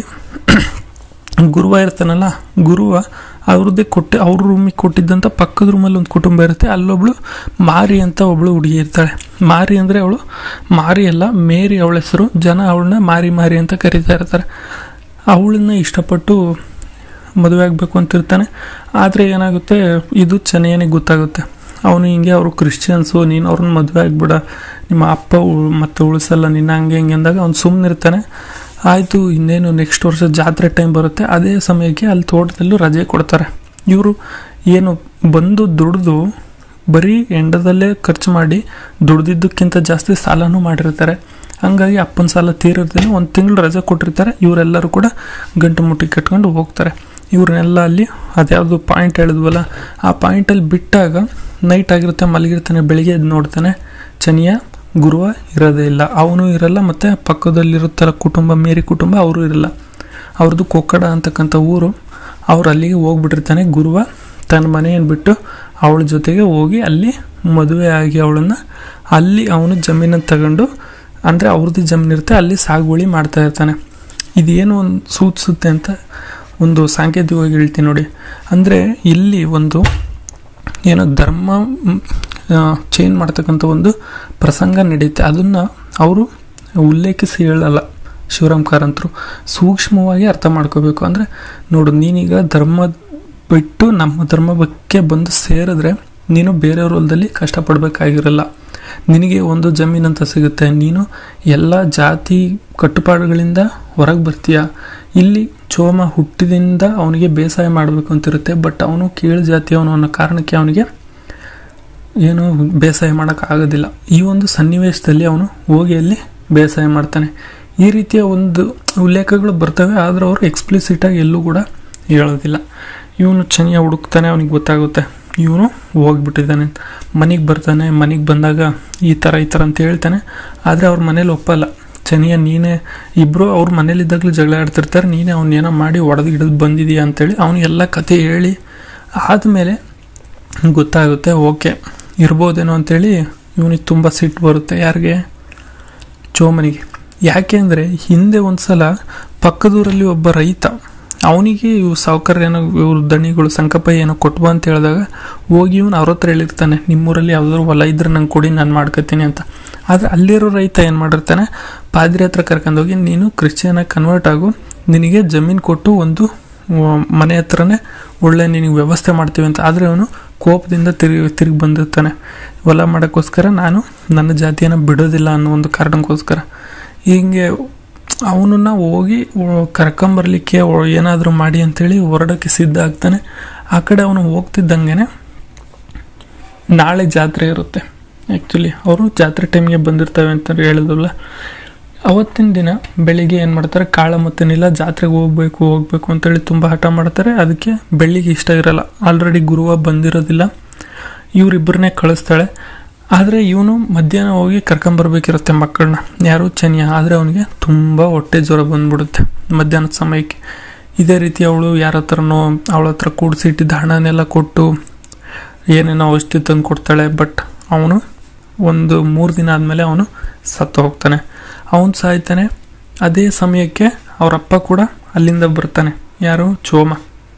ಗುರುವ ಇರ್ತಾನಲ್ಲ ಗುರುವ ಅವ್ರದ್ದೇ ಕೊಟ್ಟು ಅವ್ರ ರೂಮಿಗೆ ಕೊಟ್ಟಿದ್ದಂಥ ಪಕ್ಕದ ರೂಮಲ್ಲಿ ಒಂದು ಕುಟುಂಬ ಇರುತ್ತೆ ಅಲ್ಲೊಬ್ಳು ಮಾರಿ ಅಂತ ಒಬ್ಳು ಹುಡುಗಿ ಇರ್ತಾಳೆ ಮಾರಿ ಅಂದರೆ ಅವಳು ಮಾರಿ ಅಲ್ಲ ಮೇರಿ ಅವಳ ಹೆಸರು ಜನ ಅವಳನ್ನ ಮಾರಿ ಮಾರಿ ಅಂತ ಕರೀತಾ ಇರ್ತಾರೆ ಅವಳನ್ನ ಇಷ್ಟಪಟ್ಟು ಮದುವೆ ಆಗಬೇಕು ಅಂತಿರ್ತಾನೆ ಆದರೆ ಏನಾಗುತ್ತೆ ಇದು ಚೆನ್ನಯ್ಯನಿಗೆ ಗೊತ್ತಾಗುತ್ತೆ ಅವನು ಹಿಂಗೆ ಅವರು ಕ್ರಿಶ್ಚಿಯನ್ಸು ನೀನು ಅವ್ರನ್ನ ಮದುವೆ ಆಗ್ಬಿಡ ನಿಮ್ಮ ಅಪ್ಪ ಉ- ಮತ್ತೆ ಉಳಿಸಲ್ಲ ನಿನ್ನ ಹಂಗೆ ಹಿಂಗೆ ಅಂದಾಗ ಅವ್ನು ಸುಮ್ಮನಿರ್ತಾನೆ ಆಯಿತು ಇನ್ನೇನು ನೆಕ್ಸ್ಟ್ ವರ್ಷ ಜಾತ್ರೆ ಟೈಮ್ ಬರುತ್ತೆ ಅದೇ ಸಮಯಕ್ಕೆ ಅಲ್ಲಿ ತೋಟದಲ್ಲೂ ರಜೆ ಕೊಡ್ತಾರೆ ಇವರು ಏನು ಬಂದು ದುಡಿದು ಬರೀ ಎಂಡದಲ್ಲೇ ಖರ್ಚು ಮಾಡಿ ದುಡ್ದಿದ್ದಕ್ಕಿಂತ ಜಾಸ್ತಿ ಸಾಲನೂ ಮಾಡಿರ್ತಾರೆ ಹಂಗಾಗಿ ಅಪ್ಪನ ಸಾಲ ತೀರಿರ್ದೇನೆ ಒಂದು ತಿಂಗಳು ರಜೆ ಕೊಟ್ಟಿರ್ತಾರೆ ಇವರೆಲ್ಲರೂ ಕೂಡ ಗಂಟು ಮುಟ್ಟಿ ಕಟ್ಕೊಂಡು ಹೋಗ್ತಾರೆ ಇವ್ರನ್ನೆಲ್ಲ ಅಲ್ಲಿ ಅದ್ಯಾವುದು ಪಾಯಿಂಟ್ ಹೇಳಿದ್ವಲ್ಲ ಆ ಪಾಯಿಂಟಲ್ಲಿ ಬಿಟ್ಟಾಗ ನೈಟ್ ಆಗಿರುತ್ತೆ ಮಲಗಿರ್ತಾನೆ ಬೆಳಿಗ್ಗೆ ಎದ್ದು ನೋಡ್ತಾನೆ ಚನಿಯ ಗುರುವ ಇರೋದೇ ಇಲ್ಲ ಅವನು ಇರಲ್ಲ ಮತ್ತು ಪಕ್ಕದಲ್ಲಿರುತ್ತಲ್ಲ ಕುಟುಂಬ ಮೇರಿ ಕುಟುಂಬ ಅವರು ಇರಲ್ಲ ಅವ್ರದ್ದು ಕೊಕ್ಕಡ ಅಂತಕ್ಕಂಥ ಊರು ಅವ್ರು ಅಲ್ಲಿಗೆ ಹೋಗ್ಬಿಟ್ಟಿರ್ತಾನೆ ಗುರುವ ತನ್ನ ಮನೆಯನ್ನು ಬಿಟ್ಟು ಅವಳ ಜೊತೆಗೆ ಹೋಗಿ ಅಲ್ಲಿ ಮದುವೆ ಆಗಿ ಅವಳನ್ನು ಅಲ್ಲಿ ಅವನು ಜಮೀನನ್ನು ತಗೊಂಡು ಅಂದರೆ ಅವ್ರದ್ದು ಜಮೀನು ಇರುತ್ತೆ ಅಲ್ಲಿ ಸಾಗುವಳಿ ಮಾಡ್ತಾ ಇರ್ತಾನೆ ಇದೇನು ಒಂದು ಸೂಚಿಸುತ್ತೆ ಅಂತ ಒಂದು ಸಾಂಕೇತಿಕವಾಗಿ ಹೇಳ್ತೀನಿ ನೋಡಿ ಅಂದರೆ ಇಲ್ಲಿ ಒಂದು ಏನೋ ಧರ್ಮ ಚೇಂಜ್ ಮಾಡ್ತಕ್ಕಂಥ ಒಂದು ಪ್ರಸಂಗ ನಡೆಯುತ್ತೆ ಅದನ್ನು ಅವರು ಉಲ್ಲೇಖಿಸಿ ಹೇಳಲ್ಲ ಶಿವರಾಮ್ ಕಾರಂತರು ಸೂಕ್ಷ್ಮವಾಗಿ ಅರ್ಥ ಮಾಡ್ಕೋಬೇಕು ಅಂದರೆ ನೋಡು ನೀನೀಗ ಧರ್ಮ ಬಿಟ್ಟು ನಮ್ಮ ಧರ್ಮ ಬಗ್ಗೆ ಬಂದು ಸೇರಿದ್ರೆ ನೀನು ಬೇರೆಯವ್ರ ಹೊಲದಲ್ಲಿ ಕಷ್ಟಪಡಬೇಕಾಗಿರಲ್ಲ ನಿನಗೆ ಒಂದು ಜಮೀನಂತ ಸಿಗುತ್ತೆ ನೀನು ಎಲ್ಲ ಜಾತಿ ಕಟ್ಟುಪಾಡುಗಳಿಂದ ಹೊರಗೆ ಬರ್ತೀಯ ಇಲ್ಲಿ ಚೋಮ ಹುಟ್ಟಿದಿಂದ ಅವನಿಗೆ ಬೇಸಾಯ ಮಾಡಬೇಕು ಅಂತಿರುತ್ತೆ ಬಟ್ ಅವನು ಕೀಳು ಜಾತಿಯವನು ಅನ್ನೋ ಕಾರಣಕ್ಕೆ ಅವನಿಗೆ ಏನು ಬೇಸಾಯ ಮಾಡೋಕ್ಕಾಗೋದಿಲ್ಲ ಈ ಒಂದು ಸನ್ನಿವೇಶದಲ್ಲಿ ಅವನು ಹೋಗಿ ಅಲ್ಲಿ ಬೇಸಾಯ ಮಾಡ್ತಾನೆ ಈ ರೀತಿಯ ಒಂದು ಉಲ್ಲೇಖಗಳು ಬರ್ತವೆ ಆದರೆ ಅವರು ಎಕ್ಸ್ಪ್ಲಿಸಿಟಾಗಿ ಎಲ್ಲೂ ಕೂಡ ಹೇಳೋದಿಲ್ಲ ಇವನು ಚೆನ್ನಾಗಿ ಹುಡುಕ್ತಾನೆ ಅವನಿಗೆ ಗೊತ್ತಾಗುತ್ತೆ ಇವನು ಹೋಗ್ಬಿಟ್ಟಿದ್ದಾನೆ ಅಂತ ಮನೆಗೆ ಬರ್ತಾನೆ ಮನೆಗೆ ಬಂದಾಗ ಈ ಥರ ಈ ಥರ ಅಂತ ಹೇಳ್ತಾನೆ ಆದರೆ ಅವ್ರ ಮನೇಲಿ ಒಪ್ಪಲ್ಲ ಚನಿಯ ನೀನೇ ಇಬ್ಬರು ಅವ್ರ ಮನೇಲಿದ್ದಾಗಲೂ ಜಗಳ ಆಡ್ತಿರ್ತಾರೆ ನೀನೇ ಅವ್ನೇನೋ ಮಾಡಿ ಒಡೆದು ಹಿಡಿದು ಬಂದಿದೀಯ ಅಂತೇಳಿ ಅವನಿಗೆಲ್ಲ ಕತೆ ಹೇಳಿ ಆದಮೇಲೆ ಗೊತ್ತಾಗುತ್ತೆ ಓಕೆ ಇರ್ಬೋದೇನೋ ಅಂತೇಳಿ ಇವನಿಗೆ ತುಂಬ ಸಿಟ್ಟು ಬರುತ್ತೆ ಯಾರಿಗೆ ಚೋಮನಿಗೆ ಯಾಕೆ ಅಂದರೆ ಹಿಂದೆ ಒಂದು ಸಲ ಪಕ್ಕದೂರಲ್ಲಿ ಒಬ್ಬ ರೈತ ಅವನಿಗೆ ಇವು ಸಾವುಕಾರ ಏನೋ ಇವ್ರ ದಣಿಗಳು ಸಂಕಪ್ಪ ಏನೋ ಕೊಟ್ಬ ಅಂತ ಹೇಳಿದಾಗ ಹೋಗಿ ಇವನು ಅವ್ರ ಹತ್ರ ಹೇಳಿರ್ತಾನೆ ನಿಮ್ಮೂರಲ್ಲಿ ಯಾವ್ದಾದ್ರು ಹೊಲ ಇದ್ರೆ ನಂಗೆ ಕೊಡಿ ನಾನು ಮಾಡ್ಕೊತೀನಿ ಅಂತ ಆದರೆ ಅಲ್ಲಿರೋ ರೈತ ಏನು ಮಾಡಿರ್ತಾನೆ ಪಾದ್ರಿ ಹತ್ರ ಕರ್ಕೊಂಡೋಗಿ ನೀನು ಕ್ರಿಶ್ಚಿಯನಾಗಿ ಕನ್ವರ್ಟ್ ಆಗು ನಿನಗೆ ಜಮೀನು ಕೊಟ್ಟು ಒಂದು ವ- ಮನೆ ಹತ್ರನೇ ಒಳ್ಳೆ ನಿನಗೆ ವ್ಯವಸ್ಥೆ ಮಾಡ್ತೀವಿ ಅಂತ ಆದರೆ ಅವನು ಕೋಪದಿಂದ ತಿರುಗಿ ತಿರುಗಿ ಬಂದಿರ್ತಾನೆ ಹೊಲ ಮಾಡೋಕ್ಕೋಸ್ಕರ ನಾನು ನನ್ನ ಜಾತಿಯನ್ನು ಬಿಡೋದಿಲ್ಲ ಅನ್ನೋ ಒಂದು ಕಾರಣಕ್ಕೋಸ್ಕರ ಹಿಂಗೆ ಅವನನ್ನ ಹೋಗಿ ಒ- ಕರ್ಕೊಂಬರ್ಲಿಕ್ಕೆ ಒ- ಏನಾದರೂ ಮಾಡಿ ಅಂತೇಳಿ ಹೊರಡೋಕ್ಕೆ ಸಿದ್ಧ ಆಗ್ತಾನೆ ಆ ಕಡೆ ಅವನು ಹೋಗ್ತಿದ್ದಂಗೆ ನಾಳೆ ಜಾತ್ರೆ ಇರುತ್ತೆ ಆ್ಯಕ್ಚುಲಿ ಅವರು ಜಾತ್ರೆ ಟೈಮ್ಗೆ ಬಂದಿರ್ತವೆ ಅಂತ ಹೇಳಿದ್ವಲ್ಲ ಅವತ್ತಿನ ದಿನ ಬೆಳಿಗ್ಗೆ ಏನು ಮಾಡ್ತಾರೆ ಕಾಳ ಮತ್ತು ನೀಲ ಜಾತ್ರೆಗೆ ಹೋಗ್ಬೇಕು ಹೋಗ್ಬೇಕು ಅಂತೇಳಿ ತುಂಬ ಹಠ ಮಾಡ್ತಾರೆ ಅದಕ್ಕೆ ಬೆಳ್ಳಿಗೆ ಇಷ್ಟ ಇರಲ್ಲ ಆಲ್ರೆಡಿ ಗುರುವ ಬಂದಿರೋದಿಲ್ಲ ಇವರಿಬ್ಬರನ್ನೇ ಕಳಿಸ್ತಾಳೆ ಆದರೆ ಇವನು ಮಧ್ಯಾಹ್ನ ಹೋಗಿ ಕರ್ಕೊಂಬರ್ಬೇಕಿರುತ್ತೆ ಮಕ್ಕಳನ್ನ ಯಾರು ಚನಿಯ ಆದರೆ ಅವನಿಗೆ ತುಂಬ ಹೊಟ್ಟೆ ಜ್ವರ ಬಂದ್ಬಿಡುತ್ತೆ ಮಧ್ಯಾಹ್ನದ ಸಮಯಕ್ಕೆ ಇದೇ ರೀತಿ ಅವಳು ಯಾರ ಹತ್ರನೋ ಅವಳ ಹತ್ರ ಕೂಡಿಸಿಟ್ಟಿದ್ದ ಹಣನೆಲ್ಲ ಕೊಟ್ಟು ಏನೇನೋ ಔಷಧಿ ತಂದು ಕೊಡ್ತಾಳೆ ಬಟ್ ಅವನು ಒಂದು ಮೂರು ದಿನ ಆದಮೇಲೆ ಅವನು ಸತ್ತು ಹೋಗ್ತಾನೆ ಅವನು ಸಾಯ್ತಾನೆ ಅದೇ ಸಮಯಕ್ಕೆ ಅವರಪ್ಪ ಕೂಡ ಅಲ್ಲಿಂದ ಬರ್ತಾನೆ ಯಾರು ಚೋಮ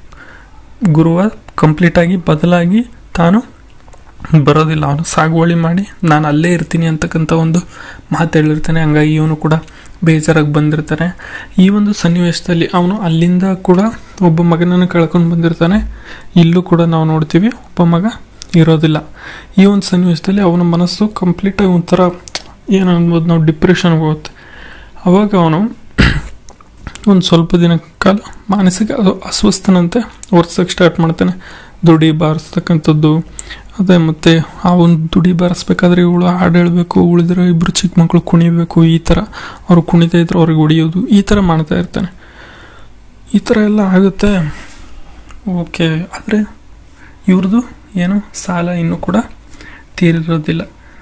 ಗುರುವ ಕಂಪ್ಲೀಟಾಗಿ ಬದಲಾಗಿ ತಾನು ಬರೋದಿಲ್ಲ ಅವನು ಸಾಗುವಳಿ ಮಾಡಿ ನಾನು ಅಲ್ಲೇ ಇರ್ತೀನಿ ಅಂತಕ್ಕಂಥ ಒಂದು ಮಾತು ಹೇಳಿರ್ತಾನೆ ಹಂಗಾಗಿ ಇವನು ಕೂಡ ಬೇಜಾರಾಗಿ ಬಂದಿರ್ತಾನೆ ಈ ಒಂದು ಸನ್ನಿವೇಶದಲ್ಲಿ ಅವನು ಅಲ್ಲಿಂದ ಕೂಡ ಒಬ್ಬ ಮಗನನ್ನು ಕಳ್ಕೊಂಡು ಬಂದಿರ್ತಾನೆ ಇಲ್ಲೂ ಕೂಡ ನಾವು ನೋಡ್ತೀವಿ ಒಬ್ಬ ಮಗ ಇರೋದಿಲ್ಲ ಈ ಒಂದು ಸನ್ನಿವೇಶದಲ್ಲಿ ಅವನ ಮನಸ್ಸು ಕಂಪ್ಲೀಟಾಗಿ ಒಂಥರ ಏನು ಅನ್ಬೋದು ನಾವು ಡಿಪ್ರೆಷನ್ಗೆ ಹೋಗುತ್ತೆ ಅವಾಗ ಅವನು ಒಂದು ಸ್ವಲ್ಪ ದಿನ ಕಾಲ ಮಾನಸಿಕ ಅ- ಅಸ್ವಸ್ಥನಂತೆ ವರ್ಸಕ್ಕೆ ಸ್ಟಾರ್ಟ್ ಮಾಡ್ತಾನೆ ದುಡಿ ಬಾರಿಸ್ತಕ್ಕಂಥದ್ದು ಅದೇ ಮತ್ತು ಆ ಒಂದು ದುಡಿ ಬಾರಿಸ್ಬೇಕಾದ್ರೆ ಇವಳು ಹಾಡು ಹೇಳಬೇಕು ಉಳಿದ್ರೆ ಇಬ್ಬರು ಚಿಕ್ಕ ಮಕ್ಕಳು ಕುಣಿಬೇಕು ಈ ಥರ ಅವರು ಕುಣಿತಾ ಇದ್ರೆ ಅವ್ರಿಗೆ ಹೊಡಿಯೋದು ಈ ಥರ ಮಾಡ್ತಾ ಇರ್ತಾನೆ ಈ ಥರ ಎಲ್ಲ ಆಗುತ್ತೆ ಓಕೆ ಆದರೆ ಇವ್ರದ್ದು ಏನು ಸಾಲ ಇನ್ನೂ ಕೂಡ ತೀರಿರೋದಿಲ್ಲ